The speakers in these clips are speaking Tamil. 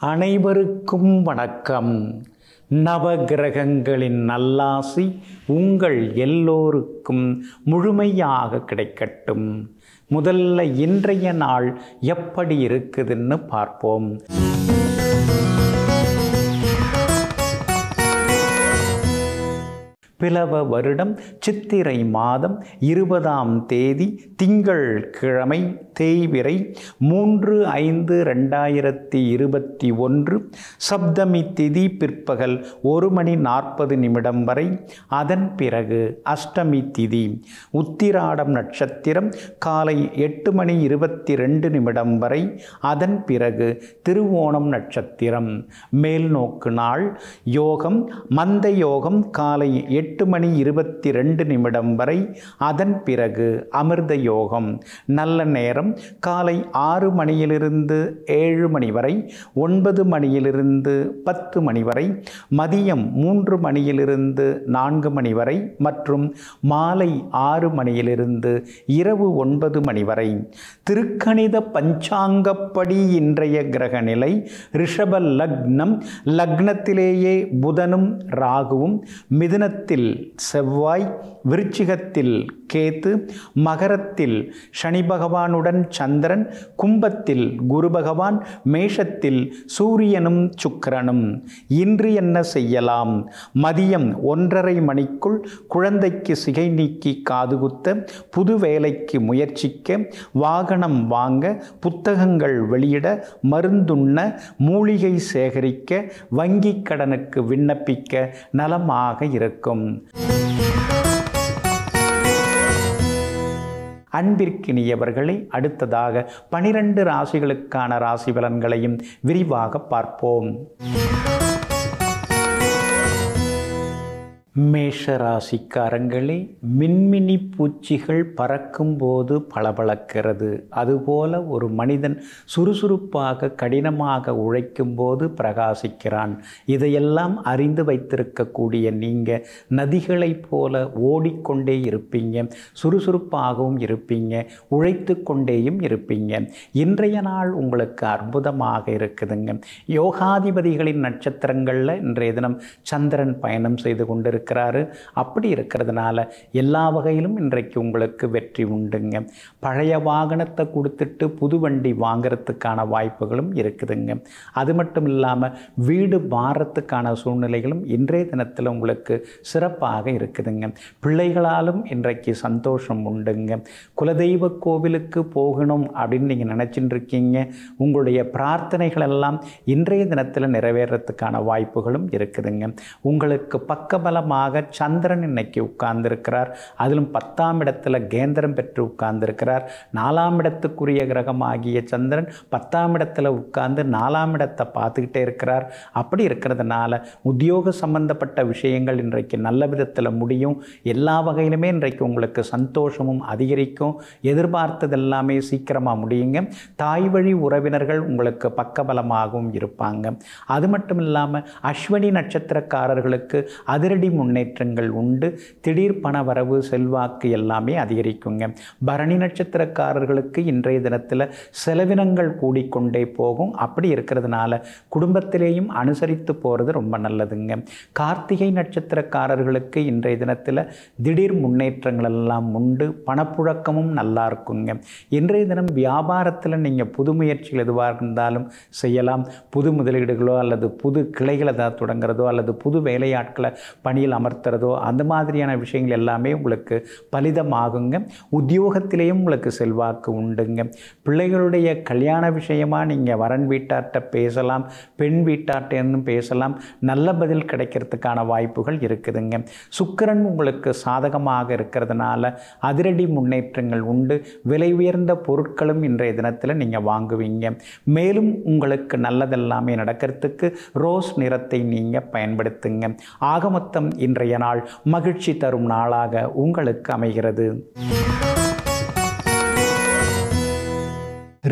அனைவருக்கும் வணக்கம் நவகிரகங்களின் நல்லாசி உங்கள் எல்லோருக்கும் முழுமையாக கிடைக்கட்டும் முதல்ல இன்றைய நாள் எப்படி இருக்குதுன்னு பார்ப்போம் பிளவ வருடம் சித்திரை மாதம் இருபதாம் தேதி திங்கள் கிழமை தேய்விரை மூன்று ஐந்து ரெண்டாயிரத்தி இருபத்தி ஒன்று சப்தமி திதி பிற்பகல் ஒரு மணி நாற்பது நிமிடம் வரை அதன் பிறகு அஷ்டமி திதி உத்திராடம் நட்சத்திரம் காலை எட்டு மணி இருபத்தி ரெண்டு நிமிடம் வரை அதன் பிறகு திருவோணம் நட்சத்திரம் மேல்நோக்கு நாள் யோகம் மந்த யோகம் காலை எட்டு மணி இருபத்தி ரெண்டு நிமிடம் வரை அதன் பிறகு அமிர்த யோகம் நல்ல நேரம் காலை ஆறு மணியிலிருந்து ஏழு மணி வரை ஒன்பது மணியிலிருந்து பத்து மணி வரை மதியம் மூன்று மணியிலிருந்து நான்கு மணி வரை மற்றும் மாலை ஆறு மணியிலிருந்து இரவு ஒன்பது மணி வரை திருக்கணித பஞ்சாங்கப்படி இன்றைய கிரக நிலை ரிஷப லக்னம் லக்னத்திலேயே புதனும் ராகுவும் மிதுனத்தில் செவ்வாய் விருச்சிகத்தில் கேத்து மகரத்தில் சனி பகவானுடன் சந்திரன் கும்பத்தில் குரு பகவான் மேஷத்தில் சூரியனும் சுக்கிரனும் இன்று என்ன செய்யலாம் மதியம் ஒன்றரை மணிக்குள் குழந்தைக்கு சிகை நீக்கி காதுகுத்த புது வேலைக்கு முயற்சிக்க வாகனம் வாங்க புத்தகங்கள் வெளியிட மருந்துண்ண மூலிகை சேகரிக்க வங்கிக் கடனுக்கு விண்ணப்பிக்க நலமாக இருக்கும் அன்பிற்கினியவர்களை அடுத்ததாக பனிரெண்டு ராசிகளுக்கான ராசி பலன்களையும் விரிவாக பார்ப்போம் மேஷ ராசிக்காரங்களே மின்மினி பூச்சிகள் பறக்கும்போது பளபளக்கிறது அதுபோல ஒரு மனிதன் சுறுசுறுப்பாக கடினமாக உழைக்கும்போது பிரகாசிக்கிறான் இதையெல்லாம் அறிந்து வைத்திருக்கக்கூடிய நீங்கள் நதிகளைப் போல ஓடிக்கொண்டே இருப்பீங்க சுறுசுறுப்பாகவும் இருப்பீங்க உழைத்து கொண்டேயும் இருப்பீங்க இன்றைய நாள் உங்களுக்கு அற்புதமாக இருக்குதுங்க யோகாதிபதிகளின் நட்சத்திரங்களில் இன்றைய தினம் சந்திரன் பயணம் செய்து கொண்டிருக்க இருக்கிறாரு அப்படி இருக்கிறதுனால எல்லா வகையிலும் இன்றைக்கு உங்களுக்கு வெற்றி உண்டுங்க பழைய வாகனத்தை கொடுத்துட்டு புது வண்டி வாங்கிறதுக்கான வாய்ப்புகளும் இருக்குதுங்க அது மட்டும் இல்லாமல் வீடு மாறத்துக்கான சூழ்நிலைகளும் இன்றைய தினத்தில் உங்களுக்கு சிறப்பாக இருக்குதுங்க பிள்ளைகளாலும் இன்றைக்கு சந்தோஷம் உண்டுங்க குலதெய்வ கோவிலுக்கு போகணும் அப்படின்னு நீங்கள் நினச்சிட்டு இருக்கீங்க உங்களுடைய பிரார்த்தனைகள் எல்லாம் இன்றைய தினத்தில் நிறைவேறத்துக்கான வாய்ப்புகளும் இருக்குதுங்க உங்களுக்கு பக்கபலமாக சந்திரன் இன்னைக்கு உட்கார்ந்திருக்கிறார் அதிலும் பத்தாம் இடத்துல கேந்திரம் பெற்று உட்கார்ந்திருக்கிறார் நாலாம் இடத்துக்குரிய கிரகமாகிய சந்திரன் பத்தாம் இடத்துல உட்கார்ந்து நாலாம் இடத்தை பார்த்துக்கிட்டே இருக்கிறார் அப்படி இருக்கிறதுனால உத்தியோக சம்பந்தப்பட்ட விஷயங்கள் இன்றைக்கு நல்ல விதத்தில் முடியும் எல்லா வகையிலுமே இன்றைக்கு உங்களுக்கு சந்தோஷமும் அதிகரிக்கும் எதிர்பார்த்தது எல்லாமே சீக்கிரமாக முடியுங்க தாய் வழி உறவினர்கள் உங்களுக்கு பக்கபலமாகவும் இருப்பாங்க அது மட்டும் இல்லாமல் அஸ்வினி நட்சத்திரக்காரர்களுக்கு அதிரடி முன்னேற்றங்கள் உண்டு திடீர் பண வரவு செல்வாக்கு எல்லாமே அதிகரிக்குங்க பரணி நட்சத்திரக்காரர்களுக்கு இன்றைய தினத்தில் செலவினங்கள் கூடிக்கொண்டே போகும் அப்படி இருக்கிறதுனால குடும்பத்திலேயும் அனுசரித்து போகிறது ரொம்ப நல்லதுங்க கார்த்திகை நட்சத்திரக்காரர்களுக்கு இன்றைய தினத்தில் திடீர் முன்னேற்றங்கள் எல்லாம் உண்டு பணப்புழக்கமும் நல்லா இருக்குங்க இன்றைய தினம் வியாபாரத்தில் நீங்கள் புது முயற்சிகள் எதுவாக இருந்தாலும் செய்யலாம் புது முதலீடுகளோ அல்லது புது கிளைகளை ஏதாவது தொடங்குறதோ அல்லது புது வேலையாட்களை பணியில் அமர்த்துறதோ அந்த மாதிரியான விஷயங்கள் எல்லாமே உங்களுக்கு பலிதமாகுங்க உத்தியோகத்திலேயும் உங்களுக்கு செல்வாக்கு உண்டுங்க பிள்ளைகளுடைய கல்யாண விஷயமாக நீங்கள் வரன் வீட்டார்கிட்ட பேசலாம் பெண் வீட்டார்ட்டேருந்தும் பேசலாம் நல்ல பதில் கிடைக்கிறதுக்கான வாய்ப்புகள் இருக்குதுங்க சுக்கரன் உங்களுக்கு சாதகமாக இருக்கிறதுனால அதிரடி முன்னேற்றங்கள் உண்டு விலை உயர்ந்த பொருட்களும் இன்றைய தினத்தில் நீங்கள் வாங்குவீங்க மேலும் உங்களுக்கு நல்லதெல்லாமே நடக்கிறதுக்கு ரோஸ் நிறத்தை நீங்கள் பயன்படுத்துங்க ஆக மொத்தம் இன்றைய நாள் மகிழ்ச்சி தரும் நாளாக உங்களுக்கு அமைகிறது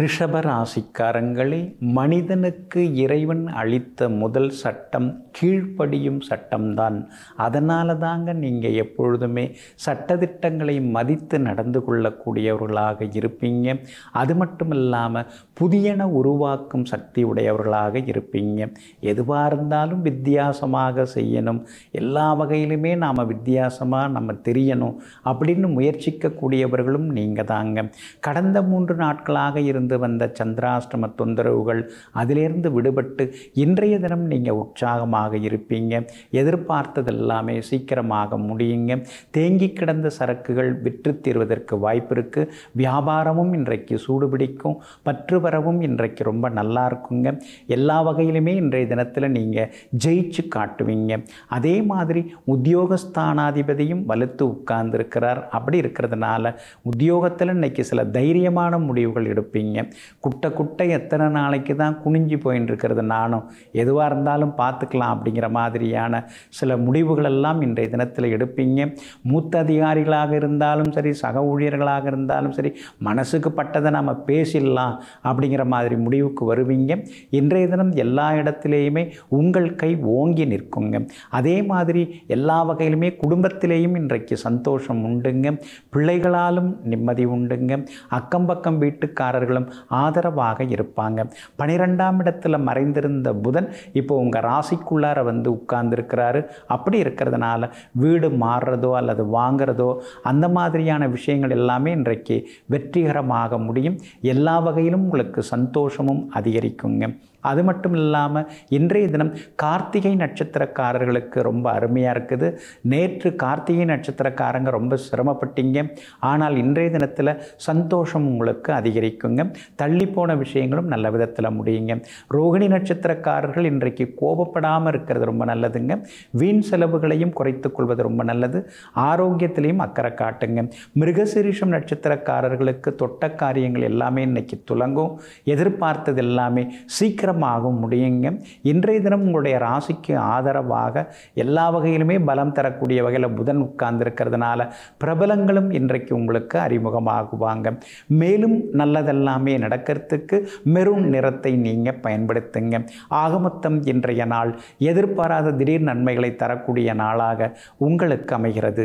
ரிஷப ராசிக்காரங்களே மனிதனுக்கு இறைவன் அளித்த முதல் சட்டம் கீழ்ப்படியும் சட்டம்தான் அதனால தாங்க நீங்கள் எப்பொழுதுமே சட்டதிட்டங்களை மதித்து நடந்து கொள்ளக்கூடியவர்களாக இருப்பீங்க அது மட்டும் இல்லாமல் புதியன உருவாக்கும் சக்தி உடையவர்களாக இருப்பீங்க எதுவாக இருந்தாலும் வித்தியாசமாக செய்யணும் எல்லா வகையிலுமே நாம் வித்தியாசமாக நம்ம தெரியணும் அப்படின்னு முயற்சிக்கக்கூடியவர்களும் நீங்கள் தாங்க கடந்த மூன்று நாட்களாக இருந்து வந்த சந்திராஷ்டம தொந்தரவுகள் அதிலிருந்து விடுபட்டு இன்றைய தினம் நீங்கள் உற்சாகமாக இருப்பீங்க எதிர்பார்த்ததெல்லாமே சீக்கிரமாக முடியுங்க தேங்கி கிடந்த சரக்குகள் விற்று தீர்வதற்கு வாய்ப்பு இருக்குது வியாபாரமும் இன்றைக்கு சூடுபிடிக்கும் பற்று வரவும் இன்றைக்கு ரொம்ப நல்லா இருக்குங்க எல்லா வகையிலுமே இன்றைய தினத்தில் நீங்கள் ஜெயிச்சு காட்டுவீங்க அதே மாதிரி உத்தியோகஸ்தானாதிபதியும் வலுத்து உட்கார்ந்துருக்கிறார் அப்படி இருக்கிறதுனால உத்தியோகத்தில் இன்னைக்கு சில தைரியமான முடிவுகள் எடுப்பீங்க குட்டை குட்டை எத்தனை நாளைக்கு தான் குனிஞ்சு போயின்னு இருக்கிறது நானும் எதுவாக இருந்தாலும் பார்த்துக்கலாம் அப்படிங்கிற மாதிரியான சில முடிவுகள் எல்லாம் இன்றைய தினத்தில் எடுப்பீங்க மூத்த அதிகாரிகளாக இருந்தாலும் சரி சக ஊழியர்களாக இருந்தாலும் சரி மனசுக்கு பட்டதை நம்ம பேசிடலாம் அப்படிங்கிற மாதிரி முடிவுக்கு வருவீங்க இன்றைய தினம் எல்லா இடத்திலேயுமே உங்கள் கை ஓங்கி நிற்குங்க அதே மாதிரி எல்லா வகையிலுமே குடும்பத்திலேயும் இன்றைக்கு சந்தோஷம் உண்டுங்க பிள்ளைகளாலும் நிம்மதி உண்டுங்க அக்கம் பக்கம் வீட்டுக்காரர்களும் ஆதரவாக இருப்பாங்க பனிரெண்டாம் இடத்துல மறைந்திருந்த புதன் இப்போ உங்கள் ராசிக்குள்ளார வந்து உட்கார்ந்துருக்கிறாரு அப்படி இருக்கிறதுனால வீடு மாறுறதோ அல்லது வாங்குறதோ அந்த மாதிரியான விஷயங்கள் எல்லாமே இன்றைக்கு வெற்றிகரமாக முடியும் எல்லா வகையிலும் உங்களுக்கு சந்தோஷமும் அதிகரிக்குங்க அது மட்டும் இல்லாமல் இன்றைய தினம் கார்த்திகை நட்சத்திரக்காரர்களுக்கு ரொம்ப அருமையாக இருக்குது நேற்று கார்த்திகை நட்சத்திரக்காரங்க ரொம்ப சிரமப்பட்டீங்க ஆனால் இன்றைய தினத்தில் சந்தோஷம் உங்களுக்கு அதிகரிக்குங்க தள்ளி போன விஷயங்களும் நல்ல விதத்தில் முடியுங்க ரோகிணி நட்சத்திரக்காரர்கள் இன்றைக்கு கோபப்படாமல் இருக்கிறது ரொம்ப நல்லதுங்க வீண் செலவுகளையும் குறைத்துக் கொள்வது ரொம்ப நல்லது ஆரோக்கியத்திலையும் அக்கறை காட்டுங்க மிருகசிரீஷம் நட்சத்திரக்காரர்களுக்கு தொட்ட காரியங்கள் எல்லாமே இன்னைக்கு துலங்கும் எதிர்பார்த்தது எல்லாமே சீக்கிரமாகவும் முடியுங்க இன்றைய தினம் உங்களுடைய ராசிக்கு ஆதரவாக எல்லா வகையிலுமே பலம் தரக்கூடிய வகையில் புதன் உட்கார்ந்துருக்கிறதுனால பிரபலங்களும் இன்றைக்கு உங்களுக்கு அறிமுகமாகுவாங்க மேலும் நல்லதெல்லாமே நடக்கிறதுக்கு மெரூன் நிறத்தை நீங்கள் பயன்படுத்துங்க ஆகமொத்தம் இன்றைய நாள் எதிர்பாராத திடீர் நன்மைகளை தரக்கூடிய நாளாக உங்களுக்கு அமைகிறது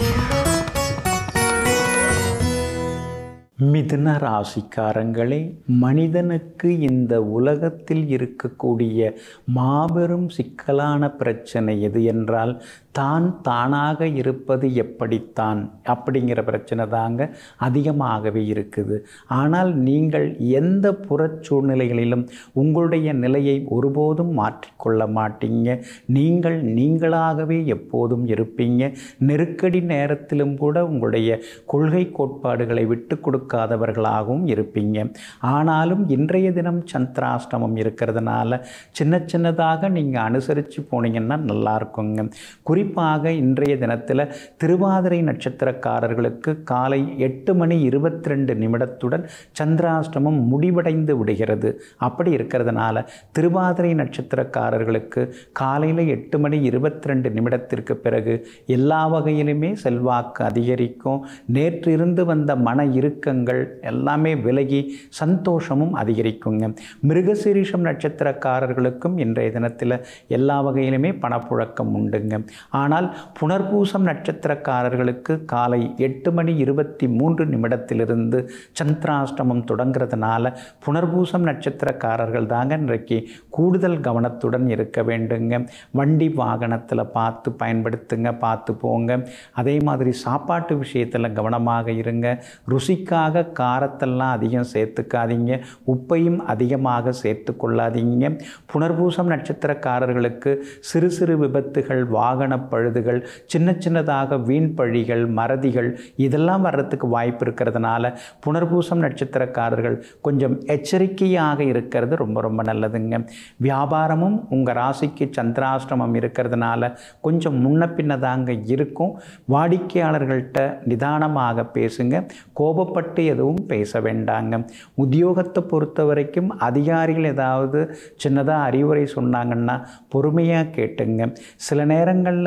மிதுன ராசிக்காரங்களே மனிதனுக்கு இந்த உலகத்தில் இருக்கக்கூடிய மாபெரும் சிக்கலான பிரச்சனை எது என்றால் தான் தானாக இருப்பது எப்படித்தான் அப்படிங்கிற பிரச்சனை தாங்க அதிகமாகவே இருக்குது ஆனால் நீங்கள் எந்த புறச் சூழ்நிலைகளிலும் உங்களுடைய நிலையை ஒருபோதும் மாற்றிக்கொள்ள மாட்டீங்க நீங்கள் நீங்களாகவே எப்போதும் இருப்பீங்க நெருக்கடி நேரத்திலும் கூட உங்களுடைய கொள்கை கோட்பாடுகளை விட்டு கொடுக்காதவர்களாகவும் இருப்பீங்க ஆனாலும் இன்றைய தினம் சந்திராஷ்டமம் இருக்கிறதுனால சின்ன சின்னதாக நீங்கள் அனுசரித்து போனீங்கன்னா நல்லா இருக்குங்க குறிப்பாக இன்றைய தினத்தில் திருவாதிரை நட்சத்திரக்காரர்களுக்கு காலை எட்டு மணி இருபத்தி ரெண்டு நிமிடத்துடன் சந்திராஷ்டமம் முடிவடைந்து விடுகிறது அப்படி இருக்கிறதுனால திருவாதிரை நட்சத்திரக்காரர்களுக்கு காலையில் எட்டு மணி இருபத்தி ரெண்டு நிமிடத்திற்கு பிறகு எல்லா வகையிலுமே செல்வாக்கு அதிகரிக்கும் நேற்று இருந்து வந்த மன இறுக்கங்கள் எல்லாமே விலகி சந்தோஷமும் அதிகரிக்குங்க மிருகசீரிஷம் நட்சத்திரக்காரர்களுக்கும் இன்றைய தினத்தில் எல்லா வகையிலுமே பணப்புழக்கம் உண்டுங்க ஆனால் புனர்பூசம் நட்சத்திரக்காரர்களுக்கு காலை எட்டு மணி இருபத்தி மூன்று நிமிடத்திலிருந்து சந்திராஷ்டமம் தொடங்கிறதுனால புனர்பூசம் நட்சத்திரக்காரர்கள் தாங்க இன்றைக்கு கூடுதல் கவனத்துடன் இருக்க வேண்டுங்க வண்டி வாகனத்தில் பார்த்து பயன்படுத்துங்க பார்த்து போங்க அதே மாதிரி சாப்பாட்டு விஷயத்தில் கவனமாக இருங்க ருசிக்காக காரத்தெல்லாம் அதிகம் சேர்த்துக்காதீங்க உப்பையும் அதிகமாக சேர்த்து கொள்ளாதீங்க புனர்பூசம் நட்சத்திரக்காரர்களுக்கு சிறு சிறு விபத்துகள் வாகன பழுதுகள் சின்ன சின்னதாக வீண் பழிகள் மறதிகள் இதெல்லாம் வர்றதுக்கு வாய்ப்பு இருக்கிறதுனால புனர்பூசம் நட்சத்திரக்காரர்கள் கொஞ்சம் எச்சரிக்கையாக இருக்கிறது ரொம்ப ரொம்ப நல்லதுங்க வியாபாரமும் உங்கள் ராசிக்கு சந்திராஷ்டமம் இருக்கிறதுனால கொஞ்சம் முன்ன பின்ன தாங்க இருக்கும் வாடிக்கையாளர்கள்ட்ட நிதானமாக பேசுங்க கோபப்பட்டு எதுவும் பேச வேண்டாங்க உத்தியோகத்தை பொறுத்த வரைக்கும் அதிகாரிகள் ஏதாவது சின்னதாக அறிவுரை சொன்னாங்கன்னா பொறுமையாக கேட்டுங்க சில நேரங்களில்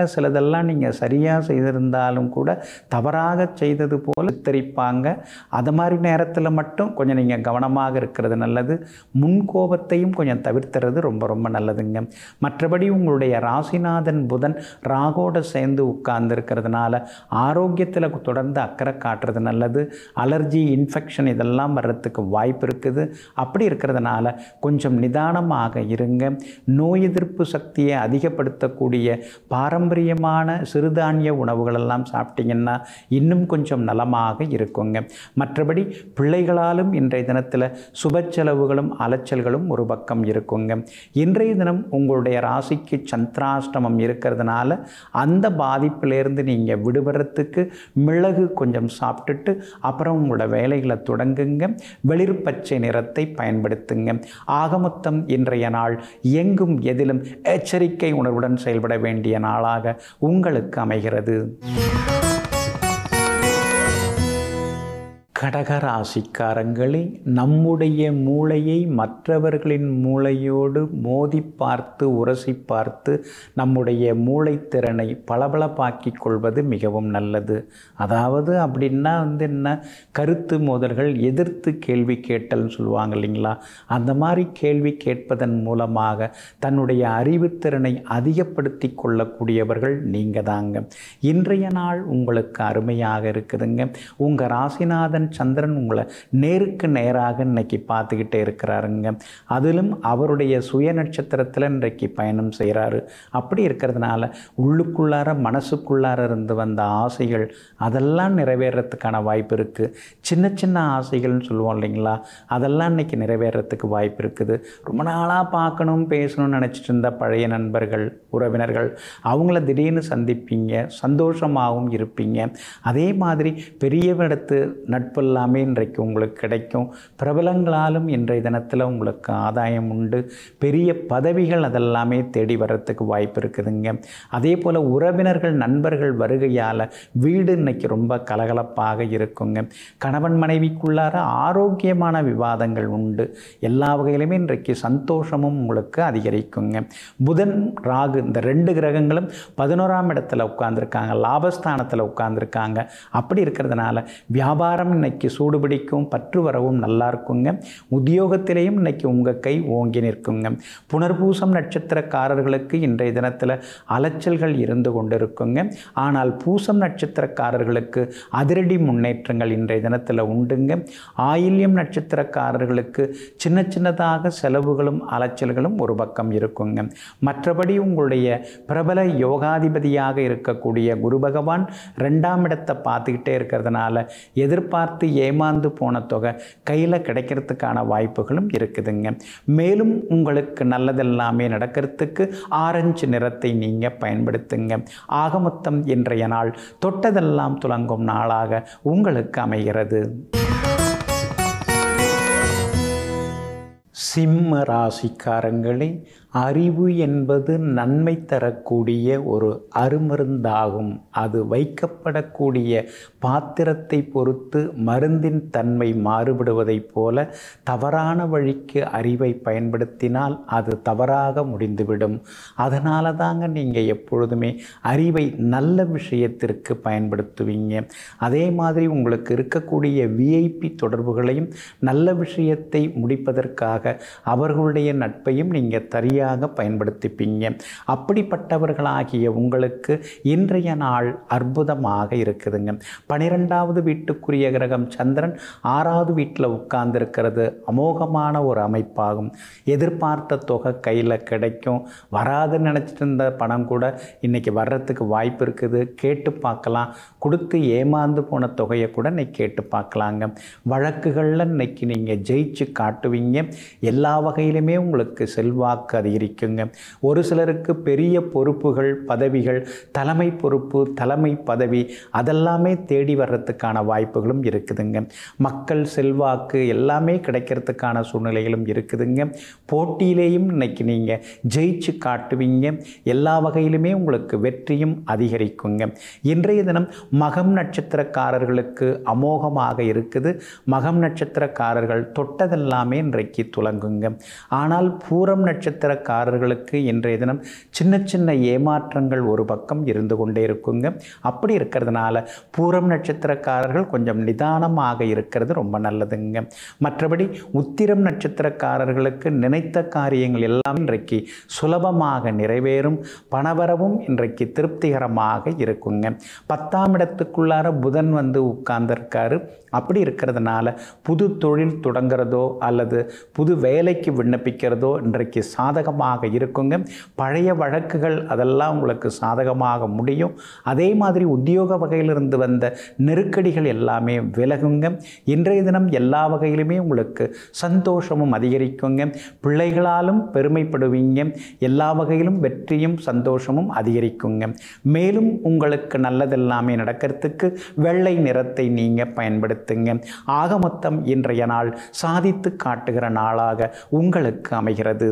சிலதெல்லாம் நீங்கள் சரியாக செய்திருந்தாலும் கூட தவறாக செய்தது போல் சித்தரிப்பாங்க அது மாதிரி நேரத்தில் மட்டும் கொஞ்சம் நீங்கள் கவனமாக இருக்கிறது நல்லது முன்கோபத்தையும் கொஞ்சம் தவிர்த்துறது ரொம்ப ரொம்ப நல்லதுங்க மற்றபடி உங்களுடைய ராசிநாதன் புதன் ராகோட சேர்ந்து உட்கார்ந்து இருக்கிறதுனால ஆரோக்கியத்தில் தொடர்ந்து அக்கறை காட்டுறது நல்லது அலர்ஜி இன்ஃபெக்ஷன் இதெல்லாம் வர்றதுக்கு வாய்ப்பு இருக்குது அப்படி இருக்கிறதுனால கொஞ்சம் நிதானமாக இருங்க நோய் எதிர்ப்பு சக்தியை அதிகப்படுத்தக்கூடிய பாரம்பரியமான சிறுதானிய உணவுகளெல்லாம் சாப்பிட்டீங்கன்னா இன்னும் கொஞ்சம் நலமாக இருக்குங்க மற்றபடி பிள்ளைகளாலும் இன்றைய தினத்தில் சுப செலவுகளும் அலைச்சல்களும் ஒரு பக்கம் இருக்குங்க இன்றைய தினம் உங்களுடைய ராசிக்கு சந்திராஷ்டமம் இருக்கிறதுனால அந்த பாதிப்பிலேருந்து நீங்கள் விடுபடுறதுக்கு மிளகு கொஞ்சம் சாப்பிட்டுட்டு அப்புறம் உங்களோட வேலைகளை தொடங்குங்க வெளிர் பச்சை நிறத்தை பயன்படுத்துங்க ஆகமொத்தம் இன்றைய நாள் எங்கும் எதிலும் எச்சரிக்கை உணர்வுடன் செயல்பட வேண்டிய நாளாக உங்களுக்கு அமைகிறது கடகராசிக்காரங்களே நம்முடைய மூளையை மற்றவர்களின் மூளையோடு மோதி பார்த்து உரசி பார்த்து நம்முடைய மூளைத்திறனை பளபளப்பாக்கிக் கொள்வது மிகவும் நல்லது அதாவது அப்படின்னா வந்து என்ன கருத்து மோதல்கள் எதிர்த்து கேள்வி கேட்டல்னு சொல்லுவாங்க இல்லைங்களா அந்த மாதிரி கேள்வி கேட்பதன் மூலமாக தன்னுடைய அறிவுத்திறனை அதிகப்படுத்தி கொள்ளக்கூடியவர்கள் நீங்கள் தாங்க இன்றைய நாள் உங்களுக்கு அருமையாக இருக்குதுங்க உங்கள் ராசிநாதன் சந்திரன் உங்களை நேருக்கு நேராக இன்னைக்கு பார்த்துக்கிட்டே இருக்கிறாருங்க அதிலும் அவருடைய சுய நட்சத்திரத்தில் இன்றைக்கு பயணம் செய்கிறாரு அப்படி இருக்கிறதுனால உள்ளுக்குள்ளார மனசுக்குள்ளார இருந்து வந்த ஆசைகள் அதெல்லாம் நிறைவேறத்துக்கான வாய்ப்பு இருக்குது சின்ன சின்ன ஆசைகள்னு சொல்லுவோம் இல்லைங்களா அதெல்லாம் இன்னைக்கு நிறைவேறத்துக்கு வாய்ப்பு இருக்குது ரொம்ப நாளாக பார்க்கணும் பேசணும்னு நினச்சிட்டு இருந்த பழைய நண்பர்கள் உறவினர்கள் அவங்கள திடீர்னு சந்திப்பீங்க சந்தோஷமாகவும் இருப்பீங்க அதே மாதிரி பெரியவிடத்து நட்பு எல்லாமே இன்றைக்கு உங்களுக்கு கிடைக்கும் பிரபலங்களாலும் இன்றைய தினத்தில் உங்களுக்கு ஆதாயம் உண்டு பெரிய பதவிகள் அதெல்லாமே தேடி வர்றதுக்கு வாய்ப்பு இருக்குதுங்க அதே போல் உறவினர்கள் நண்பர்கள் வருகையால் வீடு இன்னைக்கு ரொம்ப கலகலப்பாக இருக்குங்க கணவன் மனைவிக்குள்ளார ஆரோக்கியமான விவாதங்கள் உண்டு எல்லா வகையிலுமே இன்றைக்கு சந்தோஷமும் உங்களுக்கு அதிகரிக்குங்க புதன் ராகு இந்த ரெண்டு கிரகங்களும் பதினோராம் இடத்துல உட்கார்ந்துருக்காங்க லாபஸ்தானத்தில் உட்கார்ந்துருக்காங்க அப்படி இருக்கிறதுனால வியாபாரம் இன்னைக்கு சூடுபிடிக்கும் பற்று வரவும் நல்லா இருக்குங்க உத்தியோகத்திலேயும் இன்னைக்கு உங்கள் கை ஓங்கி நிற்குங்க புனர்பூசம் நட்சத்திரக்காரர்களுக்கு இன்றைய தினத்தில் அலைச்சல்கள் இருந்து கொண்டிருக்குங்க ஆனால் பூசம் நட்சத்திரக்காரர்களுக்கு அதிரடி முன்னேற்றங்கள் இன்றைய தினத்தில் உண்டுங்க ஆயில்யம் நட்சத்திரக்காரர்களுக்கு சின்ன சின்னதாக செலவுகளும் அலைச்சல்களும் ஒரு பக்கம் இருக்குங்க மற்றபடி உங்களுடைய பிரபல யோகாதிபதியாக இருக்கக்கூடிய குரு பகவான் ரெண்டாம் இடத்தை பார்த்துக்கிட்டே இருக்கிறதுனால எதிர்பார்த்து ஏமாந்து போன தொகை கையில் கிடைக்கிறதுக்கான வாய்ப்புகளும் இருக்குதுங்க மேலும் உங்களுக்கு நல்லதெல்லாமே நடக்கிறதுக்கு ஆரஞ்சு நிறத்தை நீங்கள் பயன்படுத்துங்க ஆகமொத்தம் இன்றைய நாள் தொட்டதெல்லாம் துலங்கும் நாளாக உங்களுக்கு அமைகிறது சிம்ம ராசிக்காரங்களே அறிவு என்பது நன்மை தரக்கூடிய ஒரு அருமருந்தாகும் அது வைக்கப்படக்கூடிய பாத்திரத்தை பொறுத்து மருந்தின் தன்மை மாறுபடுவதைப் போல தவறான வழிக்கு அறிவை பயன்படுத்தினால் அது தவறாக முடிந்துவிடும் அதனால தாங்க நீங்கள் எப்பொழுதுமே அறிவை நல்ல விஷயத்திற்கு பயன்படுத்துவீங்க அதே மாதிரி உங்களுக்கு இருக்கக்கூடிய விஐபி தொடர்புகளையும் நல்ல விஷயத்தை முடிப்பதற்காக அவர்களுடைய நட்பையும் நீங்கள் சரியாக பயன்படுத்திப்பீங்க அப்படிப்பட்டவர்களாகிய உங்களுக்கு இன்றைய நாள் அற்புதமாக இருக்குதுங்க பனிரெண்டாவது வீட்டுக்குரிய கிரகம் சந்திரன் ஆறாவது வீட்டில் உட்கார்ந்துருக்கிறது அமோகமான ஒரு அமைப்பாகும் எதிர்பார்த்த தொகை கையில் கிடைக்கும் வராதுன்னு நினச்சிட்டு இருந்த பணம் கூட இன்றைக்கி வர்றதுக்கு வாய்ப்பு இருக்குது கேட்டு பார்க்கலாம் கொடுத்து ஏமாந்து போன தொகையை கூட இன்னைக்கு கேட்டு பார்க்கலாங்க வழக்குகளில் இன்னைக்கு நீங்கள் ஜெயிச்சு காட்டுவீங்க எல்லா வகையிலுமே உங்களுக்கு செல்வாக்கு அதிகரிக்குங்க ஒரு சிலருக்கு பெரிய பொறுப்புகள் பதவிகள் தலைமை பொறுப்பு தலைமை பதவி அதெல்லாமே தேடி வர்றதுக்கான வாய்ப்புகளும் இருக்குதுங்க மக்கள் செல்வாக்கு எல்லாமே கிடைக்கிறதுக்கான சூழ்நிலைகளும் இருக்குதுங்க போட்டியிலேயும் இன்னைக்கு நீங்கள் ஜெயிச்சு காட்டுவீங்க எல்லா வகையிலுமே உங்களுக்கு வெற்றியும் அதிகரிக்குங்க இன்றைய தினம் மகம் நட்சத்திரக்காரர்களுக்கு அமோகமாக இருக்குது மகம் நட்சத்திரக்காரர்கள் தொட்டதெல்லாமே இன்றைக்கு துலங்குங்க ஆனால் பூரம் நட்சத்திர நட்சத்திரக்காரர்களுக்கு இன்றைய தினம் சின்ன சின்ன ஏமாற்றங்கள் ஒரு பக்கம் இருந்து கொண்டே இருக்குங்க அப்படி இருக்கிறதுனால பூரம் நட்சத்திரக்காரர்கள் கொஞ்சம் நிதானமாக இருக்கிறது ரொம்ப நல்லதுங்க மற்றபடி உத்திரம் நட்சத்திரக்காரர்களுக்கு நினைத்த காரியங்கள் எல்லாம் இன்றைக்கு சுலபமாக நிறைவேறும் பணவரவும் இன்றைக்கு திருப்திகரமாக இருக்குங்க பத்தாம் இடத்துக்குள்ளார புதன் வந்து உட்கார்ந்திருக்காரு அப்படி இருக்கிறதுனால புது தொழில் தொடங்குறதோ அல்லது புது வேலைக்கு விண்ணப்பிக்கிறதோ இன்றைக்கு சாதகமாக இருக்குங்க பழைய வழக்குகள் அதெல்லாம் உங்களுக்கு சாதகமாக முடியும் அதே மாதிரி உத்தியோக வகையிலிருந்து வந்த நெருக்கடிகள் எல்லாமே விலகுங்க இன்றைய தினம் எல்லா வகையிலுமே உங்களுக்கு சந்தோஷமும் அதிகரிக்குங்க பிள்ளைகளாலும் பெருமைப்படுவீங்க எல்லா வகையிலும் வெற்றியும் சந்தோஷமும் அதிகரிக்குங்க மேலும் உங்களுக்கு நல்லதெல்லாமே நடக்கிறதுக்கு வெள்ளை நிறத்தை நீங்கள் பயன்படுத்துங்க ஆக மொத்தம் இன்றைய நாள் சாதித்து காட்டுகிற நாளாக உங்களுக்கு அமைகிறது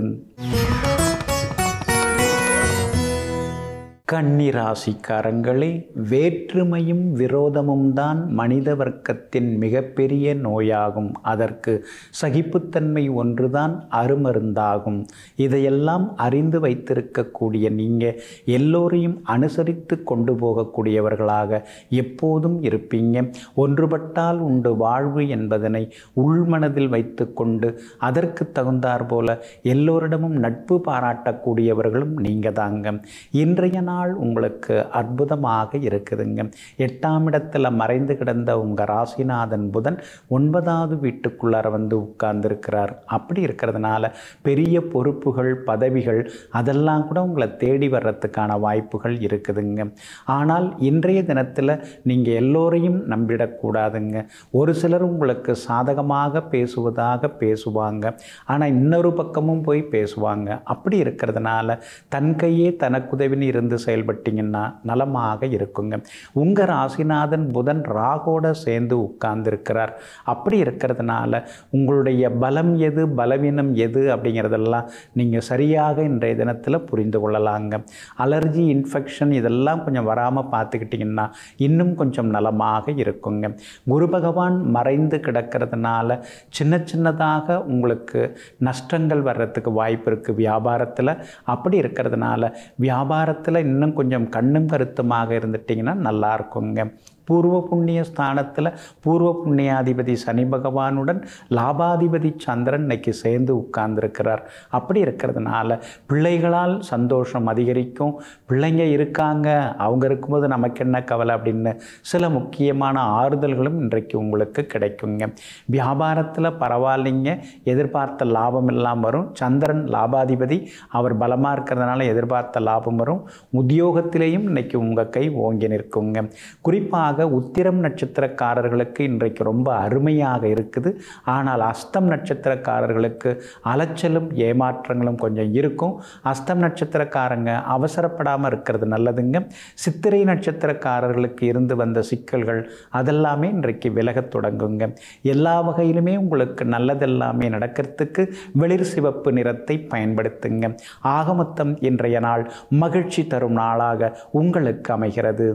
கன்னிராசிக்காரங்களே வேற்றுமையும் விரோதமும் தான் மனித வர்க்கத்தின் மிகப்பெரிய நோயாகும் அதற்கு சகிப்புத்தன்மை ஒன்றுதான் அருமருந்தாகும் இதையெல்லாம் அறிந்து வைத்திருக்கக்கூடிய நீங்கள் எல்லோரையும் அனுசரித்து கொண்டு போகக்கூடியவர்களாக எப்போதும் இருப்பீங்க ஒன்றுபட்டால் உண்டு வாழ்வு என்பதனை உள்மனதில் வைத்துக்கொண்டு அதற்கு தகுந்தாற் போல எல்லோரிடமும் நட்பு பாராட்டக்கூடியவர்களும் நீங்கள் தாங்க இன்றைய நாள் உங்களுக்கு அற்புதமாக இருக்குதுங்க எட்டாம் இடத்துல மறைந்து கிடந்த உங்கள் ராசிநாதன் புதன் ஒன்பதாவது வீட்டுக்குள்ளார வந்து உட்கார்ந்துருக்கிறார் அப்படி இருக்கிறதுனால பெரிய பொறுப்புகள் பதவிகள் அதெல்லாம் கூட உங்களை தேடி வர்றதுக்கான வாய்ப்புகள் இருக்குதுங்க ஆனால் இன்றைய தினத்தில் நீங்கள் எல்லோரையும் நம்பிடக்கூடாதுங்க ஒரு சிலர் உங்களுக்கு சாதகமாக பேசுவதாக பேசுவாங்க ஆனால் இன்னொரு பக்கமும் போய் பேசுவாங்க அப்படி இருக்கிறதுனால தன் கையே தனக்குதவின்னு இருந்து செயல்பட்டீங்கன்னா நலமாக இருக்குங்க உங்கள் ராசிநாதன் புதன் ராகோட சேர்ந்து உட்கார்ந்துருக்கிறார் அப்படி இருக்கிறதுனால உங்களுடைய பலம் எது பலவீனம் எது அப்படிங்கிறதெல்லாம் நீங்கள் சரியாக இன்றைய தினத்தில் புரிந்து கொள்ளலாங்க அலர்ஜி இன்ஃபெக்ஷன் இதெல்லாம் கொஞ்சம் வராமல் பார்த்துக்கிட்டிங்கன்னா இன்னும் கொஞ்சம் நலமாக இருக்குங்க குரு பகவான் மறைந்து கிடக்கிறதுனால சின்ன சின்னதாக உங்களுக்கு நஷ்டங்கள் வர்றதுக்கு வாய்ப்பு இருக்குது வியாபாரத்தில் அப்படி இருக்கிறதுனால வியாபாரத்தில் இன்னும் கொஞ்சம் கண்ணும் கருத்துமாக இருந்துட்டிங்கன்னா நல்லா இருக்குங்க பூர்வ புண்ணிய ஸ்தானத்தில் பூர்வ புண்ணியாதிபதி சனி பகவானுடன் லாபாதிபதி சந்திரன் இன்னைக்கு சேர்ந்து உட்கார்ந்துருக்கிறார் அப்படி இருக்கிறதுனால பிள்ளைகளால் சந்தோஷம் அதிகரிக்கும் பிள்ளைங்க இருக்காங்க அவங்க இருக்கும்போது நமக்கு என்ன கவலை அப்படின்னு சில முக்கியமான ஆறுதல்களும் இன்றைக்கு உங்களுக்கு கிடைக்குங்க வியாபாரத்தில் பரவாயில்லைங்க எதிர்பார்த்த லாபம் எல்லாம் வரும் சந்திரன் லாபாதிபதி அவர் பலமாக இருக்கிறதுனால எதிர்பார்த்த லாபம் வரும் உத்தியோகத்திலேயும் இன்னைக்கு உங்கள் கை ஓங்கி நிற்குங்க குறிப்பாக உத்திரம் நட்சத்திரக்காரர்களுக்கு இன்றைக்கு ரொம்ப அருமையாக இருக்குது ஆனால் அஸ்தம் நட்சத்திரக்காரர்களுக்கு அலைச்சலும் ஏமாற்றங்களும் கொஞ்சம் இருக்கும் அஸ்தம் நட்சத்திரக்காரங்க அவசரப்படாமல் இருக்கிறது நல்லதுங்க சித்திரை நட்சத்திரக்காரர்களுக்கு இருந்து வந்த சிக்கல்கள் அதெல்லாமே இன்றைக்கு விலகத் தொடங்குங்க எல்லா வகையிலுமே உங்களுக்கு நல்லதெல்லாமே நடக்கிறதுக்கு வெளிர் சிவப்பு நிறத்தை பயன்படுத்துங்க ஆகமொத்தம் இன்றைய நாள் மகிழ்ச்சி தரும் நாளாக உங்களுக்கு அமைகிறது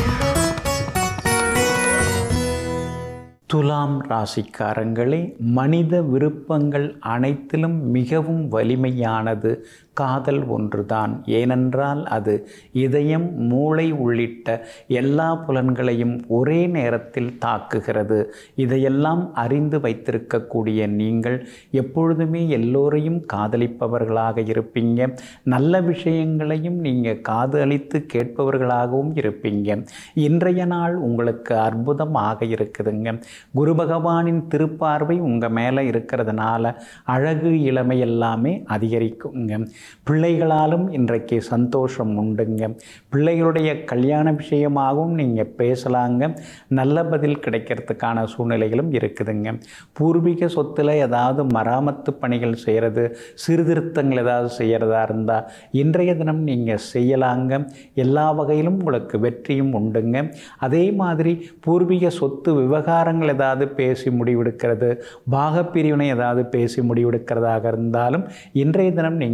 துலாம் ராசிக்காரங்களே மனித விருப்பங்கள் அனைத்திலும் மிகவும் வலிமையானது காதல் ஒன்றுதான் ஏனென்றால் அது இதயம் மூளை உள்ளிட்ட எல்லா புலன்களையும் ஒரே நேரத்தில் தாக்குகிறது இதையெல்லாம் அறிந்து வைத்திருக்கக்கூடிய நீங்கள் எப்பொழுதுமே எல்லோரையும் காதலிப்பவர்களாக இருப்பீங்க நல்ல விஷயங்களையும் நீங்கள் காதலித்து கேட்பவர்களாகவும் இருப்பீங்க இன்றைய நாள் உங்களுக்கு அற்புதமாக இருக்குதுங்க குரு பகவானின் திருப்பார்வை உங்கள் மேலே இருக்கிறதுனால அழகு இளமை எல்லாமே அதிகரிக்குங்க பிள்ளைகளாலும் இன்றைக்கு சந்தோஷம் உண்டுங்க பிள்ளைகளுடைய கல்யாண விஷயமாகவும் நீங்கள் பேசலாங்க நல்ல பதில் கிடைக்கிறதுக்கான சூழ்நிலைகளும் இருக்குதுங்க பூர்வீக சொத்தில் ஏதாவது மராமத்து பணிகள் செய்கிறது சீர்திருத்தங்கள் ஏதாவது செய்கிறதா இருந்தால் இன்றைய தினம் நீங்கள் செய்யலாங்க எல்லா வகையிலும் உங்களுக்கு வெற்றியும் உண்டுங்க அதே மாதிரி பூர்வீக சொத்து விவகாரங்கள் ஏதாவது பேசி முடிவெடுக்கிறது பாகப்பிரிவினை ஏதாவது பேசி முடிவெடுக்கிறதாக இருந்தாலும் இன்றைய தினம் நீங்கள் செய்ய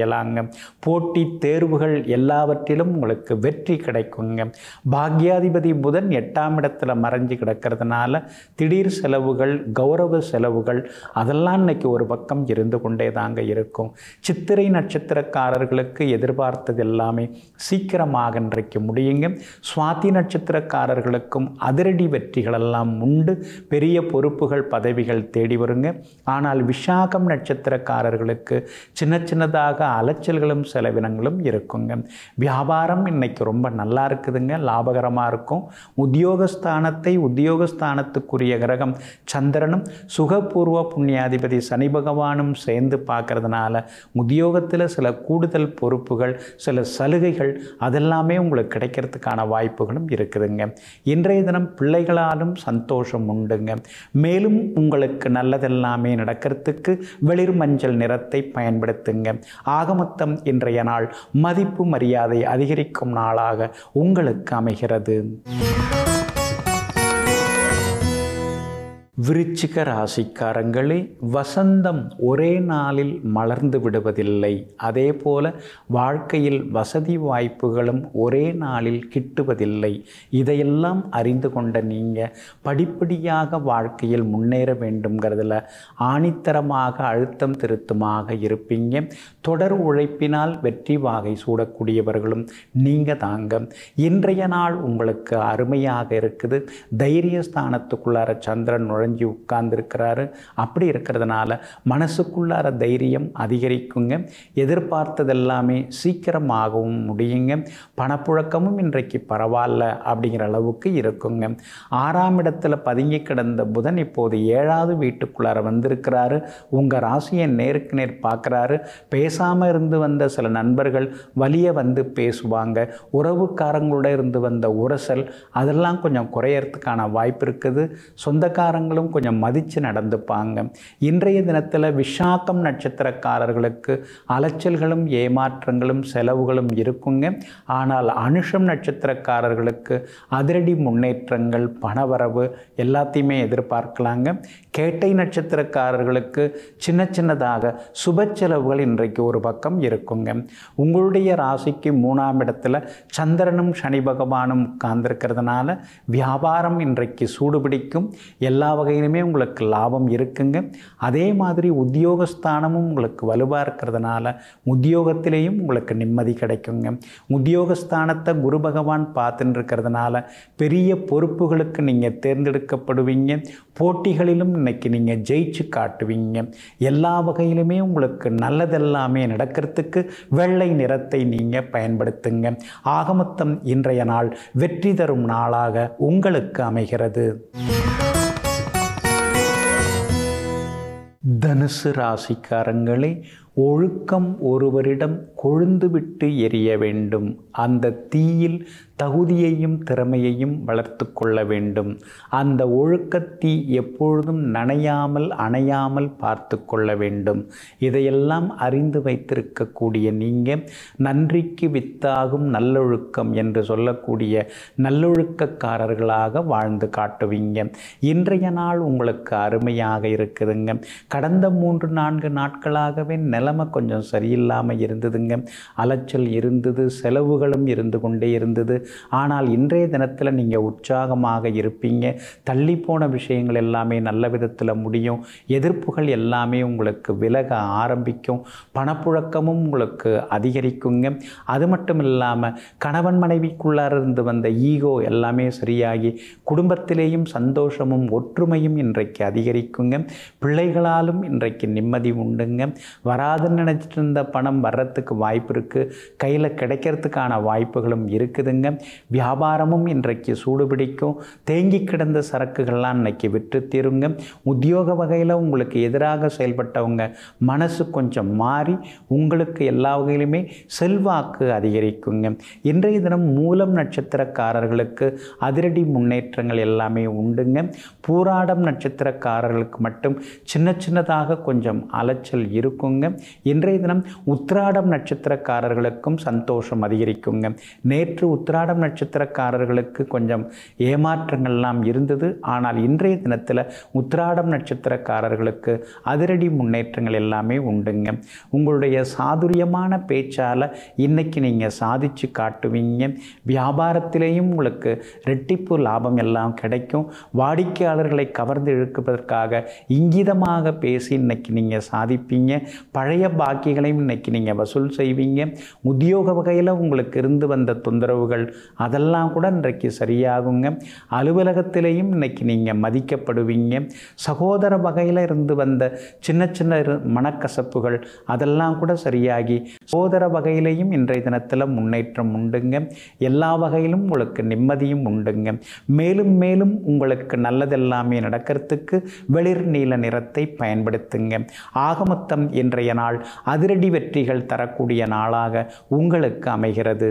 செய்யலாங்க போட்டி தேர்வுகள் எல்லாவற்றிலும் உங்களுக்கு வெற்றி கிடைக்குங்க பாக்யாதிபதி புதன் எட்டாம் இடத்துல மறைஞ்சு கிடக்கிறதுனால திடீர் செலவுகள் கௌரவ செலவுகள் அதெல்லாம் இன்னைக்கு ஒரு பக்கம் இருந்து கொண்டே தாங்க இருக்கும் சித்திரை நட்சத்திரக்காரர்களுக்கு எதிர்பார்த்தது எல்லாமே சீக்கிரமாக இன்றைக்கு முடியுங்க சுவாதி நட்சத்திரக்காரர்களுக்கும் அதிரடி வெற்றிகள் எல்லாம் உண்டு பெரிய பொறுப்புகள் பதவிகள் தேடி வருங்க ஆனால் விஷாகம் நட்சத்திரக்காரர்களுக்கு சின்ன சின்னதாக அலைச்சல்களும் செலவினங்களும் இருக்குங்க வியாபாரம் இன்னைக்கு ரொம்ப நல்லா இருக்குதுங்க லாபகரமாக இருக்கும் உத்தியோகஸ்தானத்தை உத்தியோகஸ்தானத்துக்குரிய கிரகம் சந்திரனும் சுகபூர்வ புண்ணியாதிபதி சனி பகவானும் சேர்ந்து பார்க்கறதுனால உத்தியோகத்தில் சில கூடுதல் பொறுப்புகள் சில சலுகைகள் அதெல்லாமே உங்களுக்கு கிடைக்கிறதுக்கான வாய்ப்புகளும் இருக்குதுங்க இன்றைய தினம் பிள்ளைகளாலும் சந்தோஷம் உண்டுங்க மேலும் உங்களுக்கு நல்லதெல்லாமே நடக்கிறதுக்கு வெளிர் மஞ்சள் நிறத்தை பயன்படுத்துங்க ஆகமொத்தம் இன்றைய நாள் மதிப்பு மரியாதை அதிகரிக்கும் நாளாக உங்களுக்கு அமைகிறது விருச்சிக ராசிக்காரங்களே வசந்தம் ஒரே நாளில் மலர்ந்து விடுவதில்லை அதே போல வாழ்க்கையில் வசதி வாய்ப்புகளும் ஒரே நாளில் கிட்டுவதில்லை இதையெல்லாம் அறிந்து கொண்ட நீங்கள் படிப்படியாக வாழ்க்கையில் முன்னேற வேண்டுங்கிறதுல ஆணித்தரமாக அழுத்தம் திருத்தமாக இருப்பீங்க தொடர் உழைப்பினால் வெற்றி வாகை சூடக்கூடியவர்களும் நீங்கள் தாங்க இன்றைய நாள் உங்களுக்கு அருமையாக இருக்குது தைரியஸ்தானத்துக்குள்ளார சந்திரன் நுழைஞ்சி உட்கார்ந்துருக்கிறாரு அப்படி இருக்கிறதுனால மனசுக்குள்ளார தைரியம் அதிகரிக்குங்க எதிர்பார்த்ததெல்லாமே சீக்கிரமாகவும் முடியுங்க பணப்புழக்கமும் இன்றைக்கு பரவாயில்ல அப்படிங்கிற அளவுக்கு இருக்குங்க ஆறாம் இடத்துல பதுங்கி கிடந்த புதன் இப்போது ஏழாவது வீட்டுக்குள்ளார வந்திருக்கிறாரு உங்கள் ராசியை நேருக்கு நேர் பார்க்குறாரு பேசாமல் இருந்து வந்த சில நண்பர்கள் வலிய வந்து பேசுவாங்க உறவுக்காரங்களோட இருந்து வந்த உரசல் அதெல்லாம் கொஞ்சம் குறையறதுக்கான வாய்ப்பு இருக்குது சொந்தக்காரங்களும் கொஞ்சம் மதித்து நடந்துப்பாங்க இன்றைய தினத்தில் விஷாக்கம் நட்சத்திரக்காரர்களுக்கு அலைச்சல்களும் ஏமாற்றங்களும் செலவுகளும் இருக்குங்க ஆனால் அனுஷம் நட்சத்திரக்காரர்களுக்கு அதிரடி முன்னேற்றங்கள் பணவரவு எல்லாத்தையுமே எதிர்பார்க்கலாங்க கேட்டை நட்சத்திரக்காரர்களுக்கு சின்ன சின்னதாக சுப செலவுகள் இன்றைக்கு ஒரு பக்கம் இருக்குங்க உங்களுடைய ராசிக்கு மூணாம் இடத்துல சந்திரனும் சனி பகவானும் உட்கார்ந்துருக்கிறதுனால வியாபாரம் இன்றைக்கு சூடுபிடிக்கும் எல்லா வகையிலுமே உங்களுக்கு லாபம் இருக்குங்க அதே மாதிரி உத்தியோகஸ்தானமும் உங்களுக்கு வலுவாக இருக்கிறதுனால உத்தியோகத்திலேயும் உங்களுக்கு நிம்மதி கிடைக்குங்க உத்தியோகஸ்தானத்தை குரு பகவான் பார்த்துட்டு இருக்கிறதுனால பெரிய பொறுப்புகளுக்கு நீங்கள் தேர்ந்தெடுக்கப்படுவீங்க போட்டிகளிலும் இன்னைக்கு நீங்கள் ஜெயிச்சு காட்டுவீங்க எல்லா வகையிலுமே உங்களுக்கு நல்லதெல்லாமே நடக்கிறதுக்கு வெள்ளை நிறத்தை நீங்கள் பயன்படுத்துங்க ஆகமொத்தம் இன்றைய நாள் வெற்றி தரும் நாளாக உங்களுக்கு அமைகிறது தனுசு ராசிக்காரங்களே ஒழுக்கம் ஒருவரிடம் கொழுந்துவிட்டு எரிய வேண்டும் அந்த தீயில் தகுதியையும் திறமையையும் வளர்த்து கொள்ள வேண்டும் அந்த ஒழுக்கத்தீ எப்பொழுதும் நனையாமல் அணையாமல் பார்த்து கொள்ள வேண்டும் இதையெல்லாம் அறிந்து வைத்திருக்கக்கூடிய நீங்கள் நன்றிக்கு வித்தாகும் நல்லொழுக்கம் என்று சொல்லக்கூடிய நல்லொழுக்கக்காரர்களாக வாழ்ந்து காட்டுவீங்க இன்றைய நாள் உங்களுக்கு அருமையாக இருக்குதுங்க கடந்த மூன்று நான்கு நாட்களாகவே நிலைமை கொஞ்சம் சரியில்லாமல் இருந்ததுங்க அலைச்சல் இருந்தது செலவுகளும் இருந்து கொண்டே இருந்தது ஆனால் இன்றைய தினத்தில் நீங்கள் உற்சாகமாக இருப்பீங்க தள்ளி போன விஷயங்கள் எல்லாமே நல்ல விதத்தில் முடியும் எதிர்ப்புகள் எல்லாமே உங்களுக்கு விலக ஆரம்பிக்கும் பணப்புழக்கமும் உங்களுக்கு அதிகரிக்குங்க அது மட்டும் இல்லாமல் கணவன் மனைவிக்குள்ளார இருந்து வந்த ஈகோ எல்லாமே சரியாகி குடும்பத்திலேயும் சந்தோஷமும் ஒற்றுமையும் இன்றைக்கு அதிகரிக்குங்க பிள்ளைகளாலும் இன்றைக்கு நிம்மதி உண்டுங்க வராதுன்னு நினச்சிட்டு இருந்த பணம் வர்றதுக்கு வாய்ப்பு இருக்குது கையில் கிடைக்கிறதுக்கான வாய்ப்புகளும் இருக்குதுங்க வியாபாரமும் இன்றைக்கு சூடுபிடிக்கும் தேங்கி கிடந்த சரக்குகள்லாம் இன்னைக்கு விற்று தீருங்க உத்தியோக வகையில் உங்களுக்கு எதிராக செயல்பட்டவங்க மனசு கொஞ்சம் மாறி உங்களுக்கு எல்லா வகையிலுமே செல்வாக்கு அதிகரிக்குங்க இன்றைய தினம் மூலம் நட்சத்திரக்காரர்களுக்கு அதிரடி முன்னேற்றங்கள் எல்லாமே உண்டுங்க பூராடம் நட்சத்திரக்காரர்களுக்கு மட்டும் சின்ன சின்னதாக கொஞ்சம் அலைச்சல் இருக்குங்க இன்றைய தினம் உத்திராடம் நட்சத்திரக்காரர்களுக்கும் சந்தோஷம் அதிகரிக்கும் பிடிக்குங்க நேற்று உத்திராடம் நட்சத்திரக்காரர்களுக்கு கொஞ்சம் ஏமாற்றங்கள்லாம் இருந்தது ஆனால் இன்றைய தினத்தில் உத்திராடம் நட்சத்திரக்காரர்களுக்கு அதிரடி முன்னேற்றங்கள் எல்லாமே உண்டுங்க உங்களுடைய சாதுரியமான பேச்சால் இன்னைக்கு நீங்கள் சாதிச்சு காட்டுவீங்க வியாபாரத்திலேயும் உங்களுக்கு ரெட்டிப்பு லாபம் எல்லாம் கிடைக்கும் வாடிக்கையாளர்களை கவர்ந்து இழுக்குவதற்காக இங்கிதமாக பேசி இன்னைக்கு நீங்கள் சாதிப்பீங்க பழைய பாக்கிகளையும் இன்னைக்கு நீங்கள் வசூல் செய்வீங்க உத்தியோக வகையில் உங்களுக்கு இருந்து வந்த தொந்தரவுகள் அதெல்லாம் கூட இன்றைக்கு சரியாகுங்க அலுவலகத்திலேயும் இன்னைக்கு நீங்கள் மதிக்கப்படுவீங்க சகோதர வகையில் இருந்து வந்த சின்ன சின்ன இரு- மனக்கசப்புகள் அதெல்லாம் கூட சரியாகி சகோதர வகையிலையும் இன்றைய தினத்தில் முன்னேற்றம் உண்டுங்க எல்லா வகையிலும் உங்களுக்கு நிம்மதியும் உண்டுங்க மேலும் மேலும் உங்களுக்கு நல்லதெல்லாமே நடக்கிறதுக்கு வெளிர் நீல நிறத்தை பயன்படுத்துங்க ஆக மொத்தம் இன்றைய நாள் அதிரடி வெற்றிகள் தரக்கூடிய நாளாக உங்களுக்கு அமைகிறது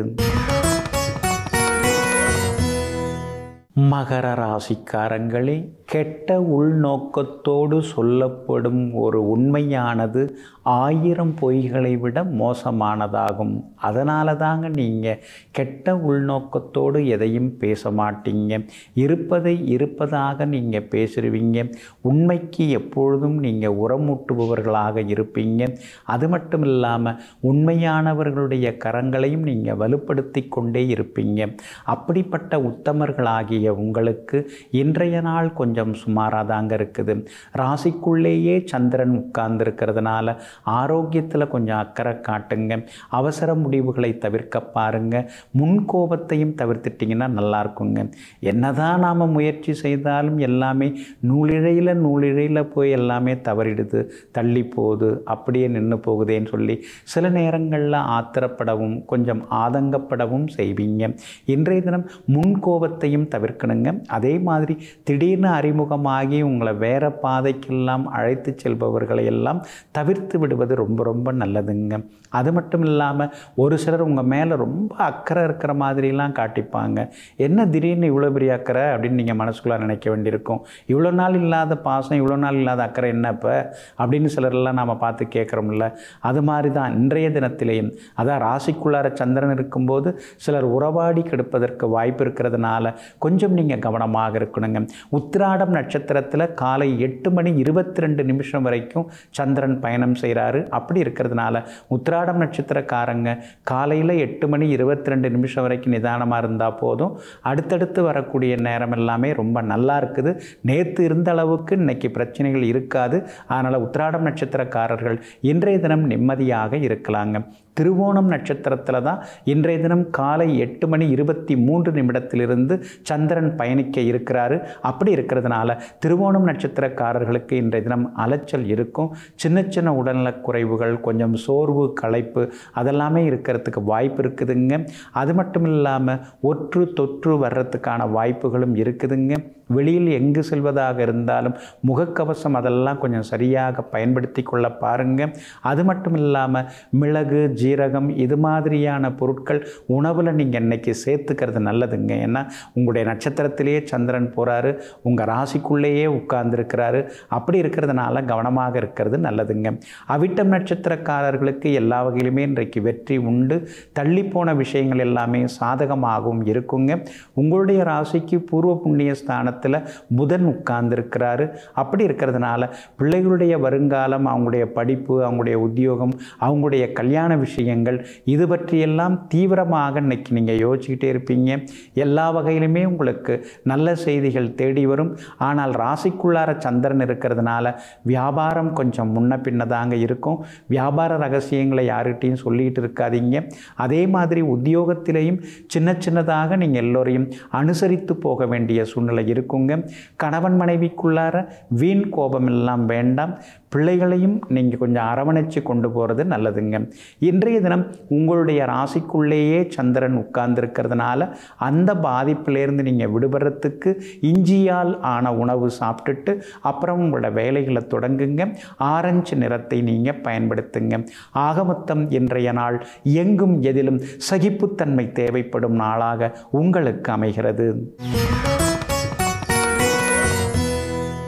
மகர ராசிக்காரங்களே கெட்ட உள்நோக்கத்தோடு சொல்லப்படும் ஒரு உண்மையானது ஆயிரம் பொய்களை விட மோசமானதாகும் அதனால தாங்க நீங்கள் கெட்ட உள்நோக்கத்தோடு எதையும் பேச மாட்டீங்க இருப்பதை இருப்பதாக நீங்கள் பேசுருவீங்க உண்மைக்கு எப்பொழுதும் நீங்கள் உரமூட்டுபவர்களாக இருப்பீங்க அது மட்டும் இல்லாமல் உண்மையானவர்களுடைய கரங்களையும் நீங்கள் வலுப்படுத்தி கொண்டே இருப்பீங்க அப்படிப்பட்ட உத்தமர்களாகிய உங்களுக்கு இன்றைய நாள் கொஞ்சம் சுமாராக தாங்க இருக்குது ராசிக்குள்ளேயே சந்திரன் உட்கார்ந்துருக்கிறதுனால ஆரோக்கியத்தில் கொஞ்சம் அக்கறை காட்டுங்க அவசர முடிவுகளை தவிர்க்க பாருங்க முன்கோபத்தையும் தவிர்த்துட்டிங்கன்னா நல்லா இருக்குங்க என்னதான் நாம் முயற்சி செய்தாலும் எல்லாமே நூலிழையில் நூலிழையில் போய் எல்லாமே தவறிடுது தள்ளி போகுது அப்படியே நின்று போகுதேன்னு சொல்லி சில நேரங்களில் ஆத்திரப்படவும் கொஞ்சம் ஆதங்கப்படவும் செய்வீங்க இன்றைய தினம் முன்கோபத்தையும் தவிர்க்கணுங்க அதே மாதிரி திடீர்னு அறிமுகமாகி உங்களை வேற பாதைக்கெல்லாம் அழைத்து செல்பவர்களை எல்லாம் தவிர்த்து விடுவது ரொம்ப ரொம்ப நல்லதுங்க அது மட்டும் இல்லாமல் ஒரு சிலர் உங்கள் மேலே ரொம்ப அக்கறை இருக்கிற மாதிரிலாம் காட்டிப்பாங்க என்ன திடீர்னு இவ்வளோ பெரிய அக்கறை அப்படின்னு நீங்கள் மனசுக்குள்ளே நினைக்க வேண்டியிருக்கும் இவ்வளோ நாள் இல்லாத பாசம் இவ்வளோ நாள் இல்லாத அக்கறை என்ன இப்போ அப்படின்னு சிலரெல்லாம் நாம் பார்த்து கேட்குறோம்ல அது மாதிரி தான் இன்றைய தினத்திலேயும் அதான் ராசிக்குள்ளார சந்திரன் இருக்கும்போது சிலர் உறவாடி கெடுப்பதற்கு வாய்ப்பு இருக்கிறதுனால கொஞ்சம் நீங்கள் கவனமாக இருக்கணுங்க உத்திராடம் நட்சத்திரத்தில் காலை எட்டு மணி இருபத்தி ரெண்டு நிமிஷம் வரைக்கும் சந்திரன் பயணம் செய்கிறாரு அப்படி இருக்கிறதுனால உத்திராடம் நட்சத்திரக்காரங்க காலையில் எட்டு மணி இருபத்தி ரெண்டு நிமிஷம் வரைக்கும் நிதானமாக இருந்தால் போதும் அடுத்தடுத்து வரக்கூடிய நேரம் எல்லாமே ரொம்ப நல்லா இருக்குது நேற்று இருந்த அளவுக்கு இன்னைக்கு பிரச்சனைகள் இருக்காது அதனால் உத்திராடம் நட்சத்திரக்காரர்கள் இன்றைய தினம் நிம்மதியாக இருக்கலாங்க திருவோணம் நட்சத்திரத்தில் தான் இன்றைய தினம் காலை எட்டு மணி இருபத்தி மூன்று நிமிடத்திலிருந்து சந்திரன் பயணிக்க இருக்கிறாரு அப்படி இருக்கிறதுனால திருவோணம் நட்சத்திரக்காரர்களுக்கு இன்றைய தினம் அலைச்சல் இருக்கும் சின்ன சின்ன உடல்நலக் குறைவுகள் கொஞ்சம் சோர்வு களைப்பு அதெல்லாமே இருக்கிறதுக்கு வாய்ப்பு இருக்குதுங்க அது மட்டும் இல்லாமல் ஒற்று தொற்று வர்றதுக்கான வாய்ப்புகளும் இருக்குதுங்க வெளியில் எங்கு செல்வதாக இருந்தாலும் முகக்கவசம் அதெல்லாம் கொஞ்சம் சரியாக பயன்படுத்தி கொள்ள பாருங்க அது மட்டும் இல்லாமல் மிளகு ஜீரகம் இது மாதிரியான பொருட்கள் உணவில் நீங்கள் இன்னைக்கு சேர்த்துக்கிறது நல்லதுங்க ஏன்னா உங்களுடைய நட்சத்திரத்திலேயே சந்திரன் போகிறாரு உங்கள் ராசிக்குள்ளேயே உட்கார்ந்துருக்கிறாரு அப்படி இருக்கிறதுனால கவனமாக இருக்கிறது நல்லதுங்க அவிட்டம் நட்சத்திரக்காரர்களுக்கு எல்லா வகையிலுமே இன்றைக்கு வெற்றி உண்டு தள்ளிப்போன விஷயங்கள் எல்லாமே சாதகமாகவும் இருக்குங்க உங்களுடைய ராசிக்கு பூர்வ புண்ணிய ஸ்தானத்தில் புதன் உட்கார்ந்துருக்கிறாரு அப்படி இருக்கிறதுனால பிள்ளைகளுடைய வருங்காலம் அவங்களுடைய படிப்பு அவங்களுடைய உத்தியோகம் அவங்களுடைய கல்யாண விஷயங்கள் இது பற்றியெல்லாம் தீவிரமாக இன்னைக்கு நீங்கள் யோசிச்சுக்கிட்டே இருப்பீங்க எல்லா வகையிலுமே உங்களுக்கு நல்ல செய்திகள் தேடி வரும் ஆனால் ராசிக்குள்ளார சந்திரன் இருக்கிறதுனால வியாபாரம் கொஞ்சம் முன்ன பின்னதாங்க இருக்கும் வியாபார ரகசியங்களை யார்கிட்டையும் சொல்லிட்டு இருக்காதீங்க அதே மாதிரி உத்தியோகத்திலையும் சின்ன சின்னதாக நீங்கள் எல்லோரையும் அனுசரித்து போக வேண்டிய சூழ்நிலை இருக்குங்க கணவன் மனைவிக்குள்ளார வீண் கோபம் எல்லாம் வேண்டாம் பிள்ளைகளையும் நீங்கள் கொஞ்சம் அரவணைச்சு கொண்டு போகிறது நல்லதுங்க இன்றைய தினம் உங்களுடைய ராசிக்குள்ளேயே சந்திரன் உட்கார்ந்துருக்கிறதுனால அந்த பாதிப்பிலேருந்து நீங்கள் விடுபடுறதுக்கு இஞ்சியால் ஆன உணவு சாப்பிட்டுட்டு அப்புறம் உங்களோட வேலைகளை தொடங்குங்க ஆரஞ்சு நிறத்தை நீங்கள் பயன்படுத்துங்க ஆக மொத்தம் இன்றைய நாள் எங்கும் எதிலும் சகிப்புத்தன்மை தேவைப்படும் நாளாக உங்களுக்கு அமைகிறது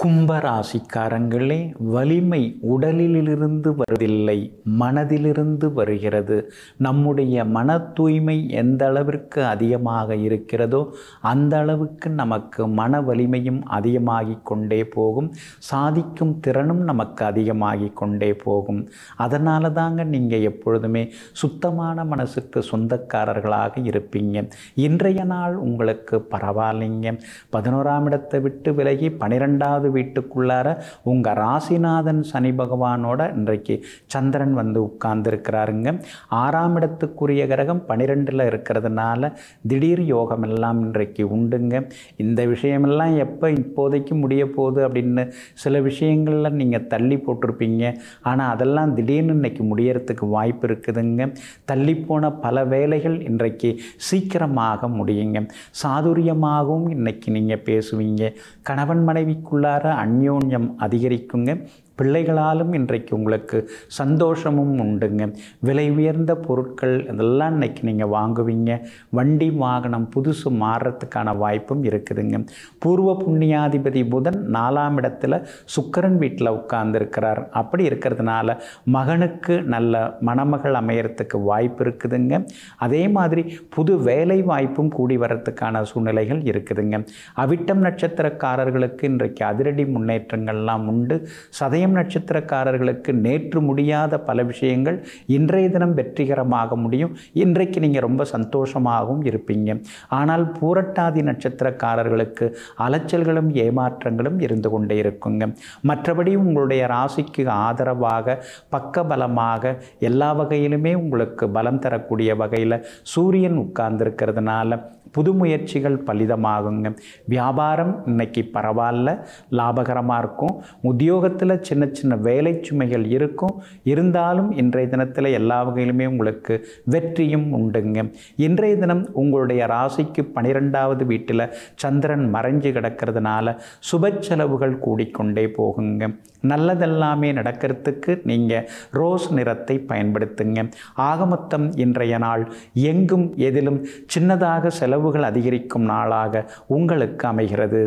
கும்பராசிக்காரங்களே வலிமை உடலிலிருந்து வருவதில்லை மனதிலிருந்து வருகிறது நம்முடைய மன தூய்மை எந்த அளவிற்கு அதிகமாக இருக்கிறதோ அந்த அளவுக்கு நமக்கு மன வலிமையும் அதிகமாகி கொண்டே போகும் சாதிக்கும் திறனும் நமக்கு அதிகமாகி கொண்டே போகும் அதனால தாங்க நீங்கள் எப்பொழுதுமே சுத்தமான மனசுக்கு சொந்தக்காரர்களாக இருப்பீங்க இன்றைய நாள் உங்களுக்கு பரவாயில்லைங்க பதினோராம் இடத்தை விட்டு விலகி பனிரெண்டாவது வீட்டுக்குள்ளார உங்கள் ராசிநாதன் சனி பகவானோட இன்றைக்கு சந்திரன் வந்து உட்கார்ந்துருக்கிறாருங்க ஆறாம் இடத்துக்குரிய கிரகம் பனிரெண்டில் இருக்கிறதுனால திடீர் யோகம் எல்லாம் இன்றைக்கு உண்டுங்க இந்த விஷயமெல்லாம் எப்போ இப்போதைக்கு முடிய போகுது அப்படின்னு சில விஷயங்களில் நீங்கள் தள்ளி போட்டிருப்பீங்க ஆனால் அதெல்லாம் திடீர்னு இன்னைக்கு முடியறதுக்கு வாய்ப்பு இருக்குதுங்க தள்ளி போன பல வேலைகள் இன்றைக்கு சீக்கிரமாக முடியுங்க சாதுரியமாகவும் இன்னைக்கு நீங்கள் பேசுவீங்க கணவன் மனைவிக்குள்ளார அந்யோன்யம் அதிகரிக்குங்க பிள்ளைகளாலும் இன்றைக்கு உங்களுக்கு சந்தோஷமும் உண்டுங்க விலை உயர்ந்த பொருட்கள் இதெல்லாம் இன்னைக்கு நீங்கள் வாங்குவீங்க வண்டி வாகனம் புதுசு மாறுறதுக்கான வாய்ப்பும் இருக்குதுங்க பூர்வ புண்ணியாதிபதி புதன் நாலாம் இடத்துல சுக்கரன் வீட்டில் உட்கார்ந்துருக்கிறார் அப்படி இருக்கிறதுனால மகனுக்கு நல்ல மணமகள் அமையறதுக்கு வாய்ப்பு இருக்குதுங்க அதே மாதிரி புது வேலை வாய்ப்பும் கூடி வரத்துக்கான சூழ்நிலைகள் இருக்குதுங்க அவிட்டம் நட்சத்திரக்காரர்களுக்கு இன்றைக்கு அதிரடி முன்னேற்றங்கள்லாம் உண்டு சதயம் நட்சத்திரக்காரர்களுக்கு நேற்று முடியாத பல விஷயங்கள் இன்றைய தினம் வெற்றிகரமாக முடியும் இன்றைக்கு நீங்கள் ரொம்ப சந்தோஷமாகவும் இருப்பீங்க ஆனால் பூரட்டாதி நட்சத்திரக்காரர்களுக்கு அலைச்சல்களும் ஏமாற்றங்களும் இருந்து கொண்டே இருக்குங்க மற்றபடி உங்களுடைய ராசிக்கு ஆதரவாக பக்கபலமாக எல்லா வகையிலுமே உங்களுக்கு பலம் தரக்கூடிய வகையில் சூரியன் உட்கார்ந்துருக்கிறதுனால புது முயற்சிகள் பலிதமாகுங்க வியாபாரம் இன்னைக்கு பரவாயில்ல லாபகரமாக இருக்கும் உத்தியோகத்தில் சின்ன சின்ன வேலை சுமைகள் இருக்கும் இருந்தாலும் இன்றைய தினத்தில் எல்லா வகையிலுமே உங்களுக்கு வெற்றியும் உண்டுங்க இன்றைய தினம் உங்களுடைய ராசிக்கு பனிரெண்டாவது வீட்டில் சந்திரன் மறைஞ்சு கிடக்கிறதுனால சுப செலவுகள் கூடிக்கொண்டே போகுங்க நல்லதெல்லாமே நடக்கிறதுக்கு நீங்கள் ரோஸ் நிறத்தை பயன்படுத்துங்க ஆகமொத்தம் இன்றைய நாள் எங்கும் எதிலும் சின்னதாக செலவுகள் அதிகரிக்கும் நாளாக உங்களுக்கு அமைகிறது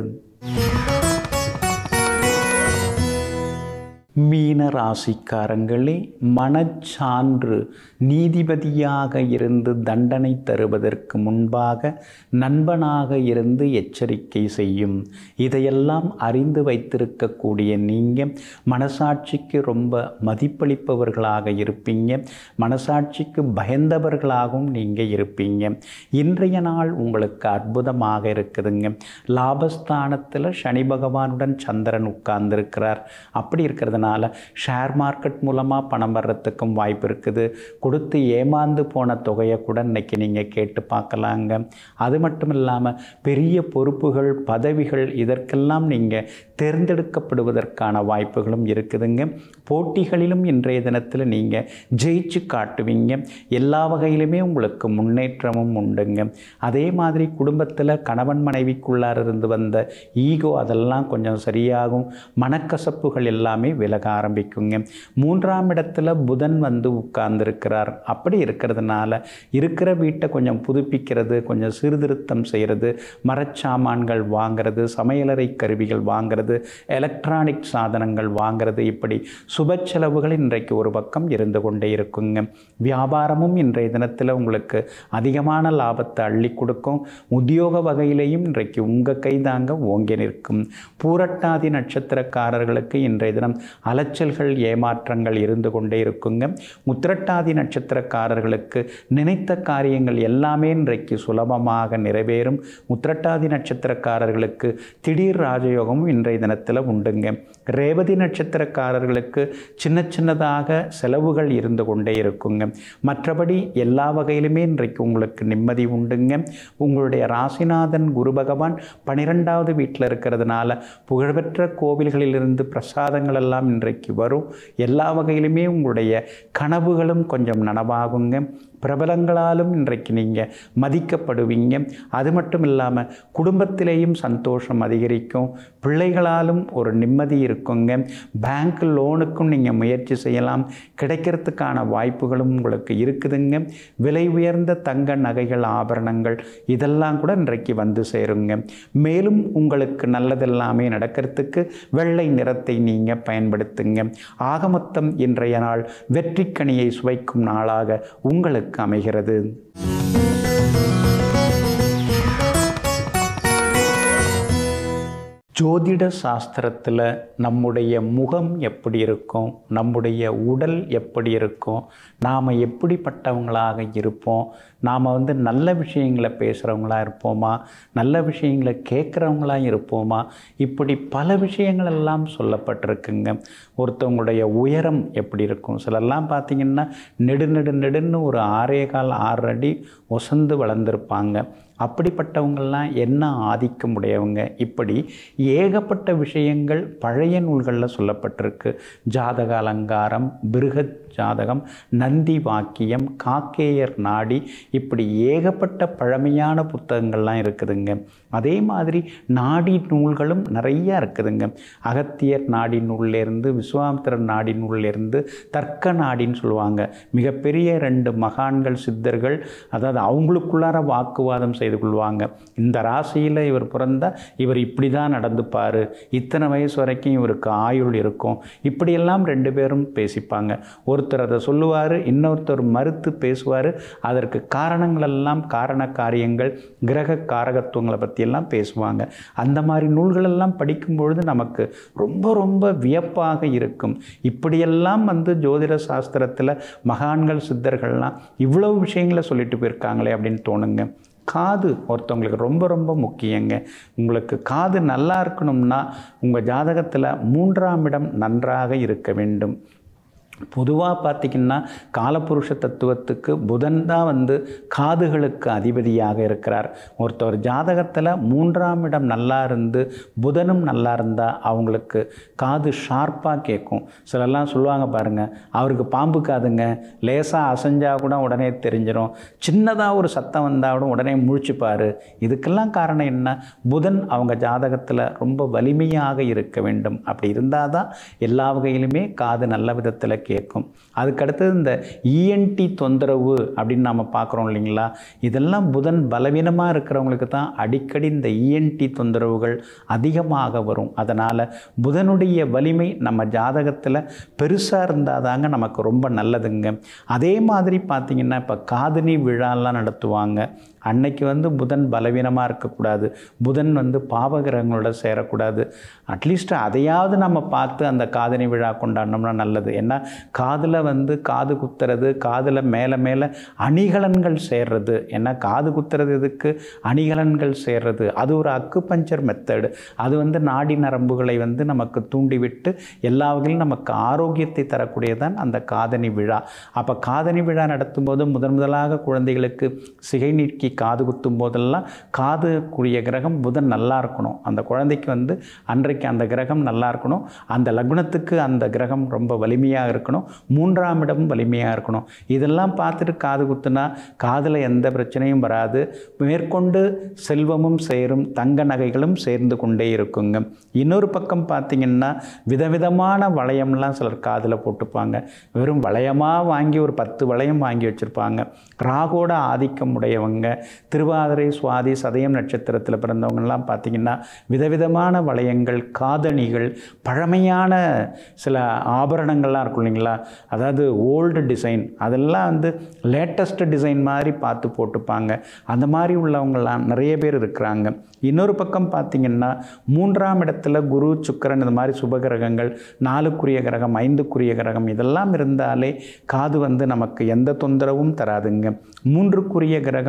மீன ராசிக்காரங்களே மனச்சான்று நீதிபதியாக இருந்து தண்டனை தருவதற்கு முன்பாக நண்பனாக இருந்து எச்சரிக்கை செய்யும் இதையெல்லாம் அறிந்து வைத்திருக்கக்கூடிய நீங்கள் மனசாட்சிக்கு ரொம்ப மதிப்பளிப்பவர்களாக இருப்பீங்க மனசாட்சிக்கு பயந்தவர்களாகவும் நீங்கள் இருப்பீங்க இன்றைய நாள் உங்களுக்கு அற்புதமாக இருக்குதுங்க லாபஸ்தானத்தில் சனி பகவானுடன் சந்திரன் உட்கார்ந்துருக்கிறார் அப்படி இருக்கிறதுனால ஷேர் மார்க்கெட் மூலமாக பணம் வர்றதுக்கும் வாய்ப்பு இருக்குது கொடுத்து ஏமாந்து போன தொகையை கூட இன்னைக்கு நீங்கள் கேட்டு பார்க்கலாங்க அது மட்டும் இல்லாமல் பெரிய பொறுப்புகள் பதவிகள் இதற்கெல்லாம் நீங்கள் தேர்ந்தெடுக்கப்படுவதற்கான வாய்ப்புகளும் இருக்குதுங்க போட்டிகளிலும் இன்றைய தினத்தில் நீங்கள் ஜெயிச்சு காட்டுவீங்க எல்லா வகையிலுமே உங்களுக்கு முன்னேற்றமும் உண்டுங்க அதே மாதிரி குடும்பத்தில் கணவன் மனைவிக்குள்ளார இருந்து வந்த ஈகோ அதெல்லாம் கொஞ்சம் சரியாகும் மனக்கசப்புகள் எல்லாமே விலக ஆரம்பிக்குங்க மூன்றாம் இடத்துல புதன் வந்து உட்கார்ந்துருக்கிறார் அப்படி இருக்கிறதுனால இருக்கிற வீட்டை கொஞ்சம் புதுப்பிக்கிறது கொஞ்சம் சீர்திருத்தம் செய்கிறது மரச்சாமான்கள் வாங்கிறது சமையலறை கருவிகள் வாங்கிறது எலக்ட்ரானிக் சாதனங்கள் வாங்கிறது இப்படி சுப செலவுகள் இன்றைக்கு ஒரு பக்கம் இருந்து கொண்டே இருக்குங்க வியாபாரமும் இன்றைய தினத்தில் உங்களுக்கு அதிகமான லாபத்தை அள்ளி கொடுக்கும் உத்தியோக வகையிலையும் இன்றைக்கு உங்கள் கைதாங்க ஓங்கி நிற்கும் பூரட்டாதி நட்சத்திரக்காரர்களுக்கு இன்றைய தினம் அலைச்சல்கள் ஏமாற்றங்கள் இருந்து கொண்டே இருக்குங்க உத்திரட்டாதி நட்சத்திரக்காரர்களுக்கு நினைத்த காரியங்கள் எல்லாமே இன்றைக்கு சுலபமாக நிறைவேறும் உத்திரட்டாதி நட்சத்திரக்காரர்களுக்கு திடீர் ராஜயோகமும் இன்றைய தினத்தில் உண்டுங்க ரேவதி நட்சத்திரக்காரர்களுக்கு சின்ன சின்னதாக செலவுகள் இருந்து கொண்டே இருக்குங்க மற்றபடி எல்லா வகையிலுமே இன்றைக்கு உங்களுக்கு நிம்மதி உண்டுங்க உங்களுடைய ராசிநாதன் குரு பகவான் பனிரெண்டாவது வீட்டில் இருக்கிறதுனால புகழ்பெற்ற கோவில்களிலிருந்து பிரசாதங்கள் எல்லாம் இன்றைக்கு வரும் எல்லா வகையிலுமே உங்களுடைய கனவுகளும் கொஞ்சம் நனவாகுங்க பிரபலங்களாலும் இன்றைக்கு நீங்கள் மதிக்கப்படுவீங்க அது மட்டும் இல்லாமல் குடும்பத்திலேயும் சந்தோஷம் அதிகரிக்கும் பிள்ளைகளாலும் ஒரு நிம்மதி இருக்குங்க பேங்க் லோனுக்கும் நீங்கள் முயற்சி செய்யலாம் கிடைக்கிறதுக்கான வாய்ப்புகளும் உங்களுக்கு இருக்குதுங்க விலை உயர்ந்த தங்க நகைகள் ஆபரணங்கள் இதெல்லாம் கூட இன்றைக்கு வந்து சேருங்க மேலும் உங்களுக்கு நல்லதெல்லாமே நடக்கிறதுக்கு வெள்ளை நிறத்தை நீங்கள் பயன்படுத்துங்க ஆகமொத்தம் இன்றைய நாள் வெற்றிக்கனியை சுவைக்கும் நாளாக உங்களுக்கு அமைகிறது ஜோதிட சாஸ்திரத்தில் நம்முடைய முகம் எப்படி இருக்கும் நம்முடைய உடல் எப்படி இருக்கும் நாம் எப்படிப்பட்டவங்களாக இருப்போம் நாம் வந்து நல்ல விஷயங்களை பேசுகிறவங்களா இருப்போமா நல்ல விஷயங்களை கேட்குறவங்களா இருப்போமா இப்படி பல விஷயங்கள் எல்லாம் சொல்லப்பட்டிருக்குங்க ஒருத்தவங்களுடைய உயரம் எப்படி இருக்கும் சிலர்லாம் பார்த்திங்கன்னா நெடு நெடு நெடுன்னு ஒரு ஆறே கால் ஆறு அடி ஒசந்து வளர்ந்துருப்பாங்க அப்படிப்பட்டவங்கள்லாம் என்ன ஆதிக்கம் உடையவங்க இப்படி ஏகப்பட்ட விஷயங்கள் பழைய நூல்களில் சொல்லப்பட்டிருக்கு ஜாதக அலங்காரம் பிருகத் ஜாதகம் நந்தி வாக்கியம் காக்கேயர் நாடி இப்படி ஏகப்பட்ட பழமையான புத்தகங்கள்லாம் இருக்குதுங்க அதே மாதிரி நாடி நூல்களும் நிறையா இருக்குதுங்க அகத்தியர் நாடி நூல்லேருந்து விஸ்வாமித்திரர் நாடி நூல்லேருந்து தர்க்க நாடின்னு சொல்லுவாங்க மிகப்பெரிய ரெண்டு மகான்கள் சித்தர்கள் அதாவது அவங்களுக்குள்ளார வாக்குவாதம் செய்து கொள்வாங்க இந்த ராசியில் இவர் பிறந்தா இவர் இப்படி தான் நடந்துப்பார் இத்தனை வயசு வரைக்கும் இவருக்கு ஆயுள் இருக்கும் இப்படியெல்லாம் ரெண்டு பேரும் பேசிப்பாங்க ஒருத்தர் அதை சொல்லுவார் இன்னொருத்தர் மறுத்து பேசுவார் அதற்கு காரணங்களெல்லாம் காரண காரியங்கள் கிரக காரகத்துவங்களை பற்றியெல்லாம் பேசுவாங்க அந்த மாதிரி நூல்களெல்லாம் படிக்கும் பொழுது நமக்கு ரொம்ப ரொம்ப வியப்பாக இருக்கும் இப்படியெல்லாம் வந்து ஜோதிட சாஸ்திரத்தில் மகான்கள் சித்தர்கள்லாம் இவ்வளவு விஷயங்களை சொல்லிட்டு போயிருக்காங்களே அப்படின்னு தோணுங்க காது ஒருத்தவங்களுக்கு ரொம்ப ரொம்ப முக்கியங்க உங்களுக்கு காது நல்லா இருக்கணும்னா உங்கள் ஜாதகத்தில் மூன்றாம் இடம் நன்றாக இருக்க வேண்டும் பொதுவாக பார்த்திங்கன்னா காலப்புருஷ தத்துவத்துக்கு புதன் தான் வந்து காதுகளுக்கு அதிபதியாக இருக்கிறார் ஒருத்தர் ஜாதகத்தில் மூன்றாம் இடம் நல்லா இருந்து புதனும் நல்லா இருந்தால் அவங்களுக்கு காது ஷார்ப்பாக கேட்கும் சிலர்லாம் சொல்லுவாங்க பாருங்கள் அவருக்கு பாம்பு காதுங்க லேசாக அசைஞ்சால் கூட உடனே தெரிஞ்சிடும் சின்னதாக ஒரு சத்தம் வந்தால் கூட உடனே முழிச்சுப்பார் இதுக்கெல்லாம் காரணம் என்ன புதன் அவங்க ஜாதகத்தில் ரொம்ப வலிமையாக இருக்க வேண்டும் அப்படி இருந்தால் தான் எல்லா வகையிலுமே காது நல்ல விதத்தில் கேட்கும் அதுக்கடுத்தது இந்த இஎன்டி தொந்தரவு அப்படின்னு நாம் பார்க்குறோம் இல்லைங்களா இதெல்லாம் புதன் பலவீனமாக இருக்கிறவங்களுக்கு தான் அடிக்கடி இந்த இஎன்டி தொந்தரவுகள் அதிகமாக வரும் அதனால் புதனுடைய வலிமை நம்ம ஜாதகத்தில் பெருசாக இருந்தால் தாங்க நமக்கு ரொம்ப நல்லதுங்க அதே மாதிரி பார்த்திங்கன்னா இப்போ காதணி விழாலாம் நடத்துவாங்க அன்னைக்கு வந்து புதன் பலவீனமாக இருக்கக்கூடாது புதன் வந்து பாவகிரகங்களோட சேரக்கூடாது அட்லீஸ்ட் அதையாவது நம்ம பார்த்து அந்த காதணி விழா கொண்டாடினோம்னா நல்லது ஏன்னா காதில் வந்து காது குத்துறது காதில் மேலே மேலே அணிகலன்கள் சேர்றது ஏன்னா காது குத்துறது இதுக்கு அணிகலன்கள் சேர்றது அது ஒரு அக்கு பஞ்சர் மெத்தடு அது வந்து நாடி நரம்புகளை வந்து நமக்கு தூண்டிவிட்டு எல்லா வகையிலும் நமக்கு ஆரோக்கியத்தை தரக்கூடியதான் அந்த காதணி விழா அப்போ காதணி விழா நடத்தும்போது முதன் முதலாக குழந்தைகளுக்கு சிகை நீக்கி காது குத்தும் போதெல்லாம் காதுக்குரிய கிரகம் புதன் நல்லா இருக்கணும் அந்த குழந்தைக்கு வந்து அன்றைக்கு அந்த கிரகம் நல்லா இருக்கணும் அந்த லக்னத்துக்கு அந்த கிரகம் ரொம்ப வலிமையாக இருக்கணும் மூன்றாம் இடம் வலிமையாக இருக்கணும் இதெல்லாம் பார்த்துட்டு காது குத்துனா காதில் எந்த பிரச்சனையும் வராது மேற்கொண்டு செல்வமும் சேரும் தங்க நகைகளும் சேர்ந்து கொண்டே இருக்குங்க இன்னொரு பக்கம் பார்த்திங்கன்னா விதவிதமான வளையம்லாம் சிலர் காதில் போட்டுப்பாங்க வெறும் வளையமாக வாங்கி ஒரு பத்து வளையம் வாங்கி வச்சுருப்பாங்க ராகோட ஆதிக்கம் உடையவங்க திருவாதிரை சுவாதி சதயம் நட்சத்திரத்தில் பிறந்தவங்கெல்லாம் பார்த்திங்கன்னா விதவிதமான வளையங்கள் காதணிகள் பழமையான சில ஆபரணங்கள்லாம் இருக்கும் இல்லைங்களா அதாவது ஓல்டு டிசைன் அதெல்லாம் வந்து லேட்டஸ்ட் டிசைன் மாதிரி பார்த்து போட்டுப்பாங்க அந்த மாதிரி உள்ளவங்களாம் நிறைய பேர் இருக்கிறாங்க இன்னொரு பக்கம் பார்த்திங்கன்னா மூன்றாம் இடத்துல குரு சுக்கரன் இந்த மாதிரி சுபகிரகங்கள் நாலுக்குரிய கிரகம் ஐந்துக்குரிய கிரகம் இதெல்லாம் இருந்தாலே காது வந்து நமக்கு எந்த தொந்தரவும் தராதுங்க மூன்றுக்குரிய கிரகம்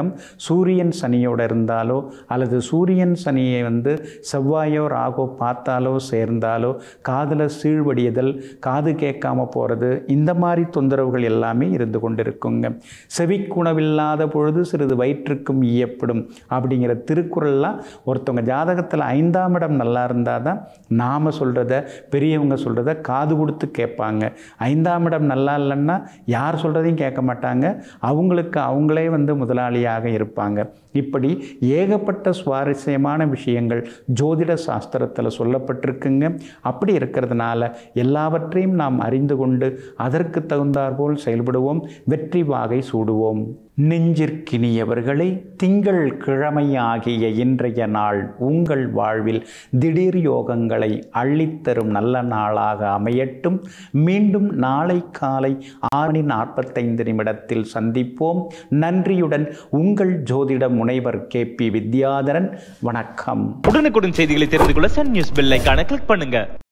சூரியன் சனியோட இருந்தாலோ அல்லது சூரியன் சனியை வந்து செவ்வாயோ ராகோ பார்த்தாலோ சேர்ந்தாலோ காதில் சீழ்வடியதல் காது கேட்காம போகிறது இந்த மாதிரி தொந்தரவுகள் எல்லாமே இருந்து கொண்டிருக்குங்க செவிக்குணவில்லாத பொழுது சிறிது வயிற்றுக்கும் ஈயப்படும் அப்படிங்கிற திருக்குறள்லாம் ஒருத்தவங்க ஜாதகத்தில் ஐந்தாம் இடம் நல்லா இருந்தால் தான் நாம் சொல்கிறத பெரியவங்க சொல்கிறத காது கொடுத்து கேட்பாங்க ஐந்தாம் இடம் நல்லா இல்லைன்னா யார் சொல்கிறதையும் கேட்க மாட்டாங்க அவங்களுக்கு அவங்களே வந்து முதலாளியாக இருப்பாங்க இப்படி ஏகப்பட்ட சுவாரஸ்யமான விஷயங்கள் ஜோதிட சாஸ்திரத்தில் சொல்லப்பட்டிருக்குங்க அப்படி இருக்கிறதுனால எல்லாவற்றையும் நாம் அறிந்து கொண்டு அதற்கு தகுந்தாற்போல் செயல்படுவோம் வெற்றி வாகை சூடுவோம் நெஞ்சிற்கினியவர்களே திங்கள் கிழமையாகிய இன்றைய நாள் உங்கள் வாழ்வில் திடீர் யோகங்களை அள்ளித்தரும் நல்ல நாளாக அமையட்டும் மீண்டும் நாளை காலை ஆறு மணி நாற்பத்தைந்து நிமிடத்தில் சந்திப்போம் நன்றியுடன் உங்கள் ஜோதிட முனைவர் கே பி வித்யாதரன் வணக்கம் உடனுக்குடன் செய்திகளை தெரிந்து கொள்ள சன் நியூஸ் பெல் ஐகானை கிளிக் பண்ணுங்க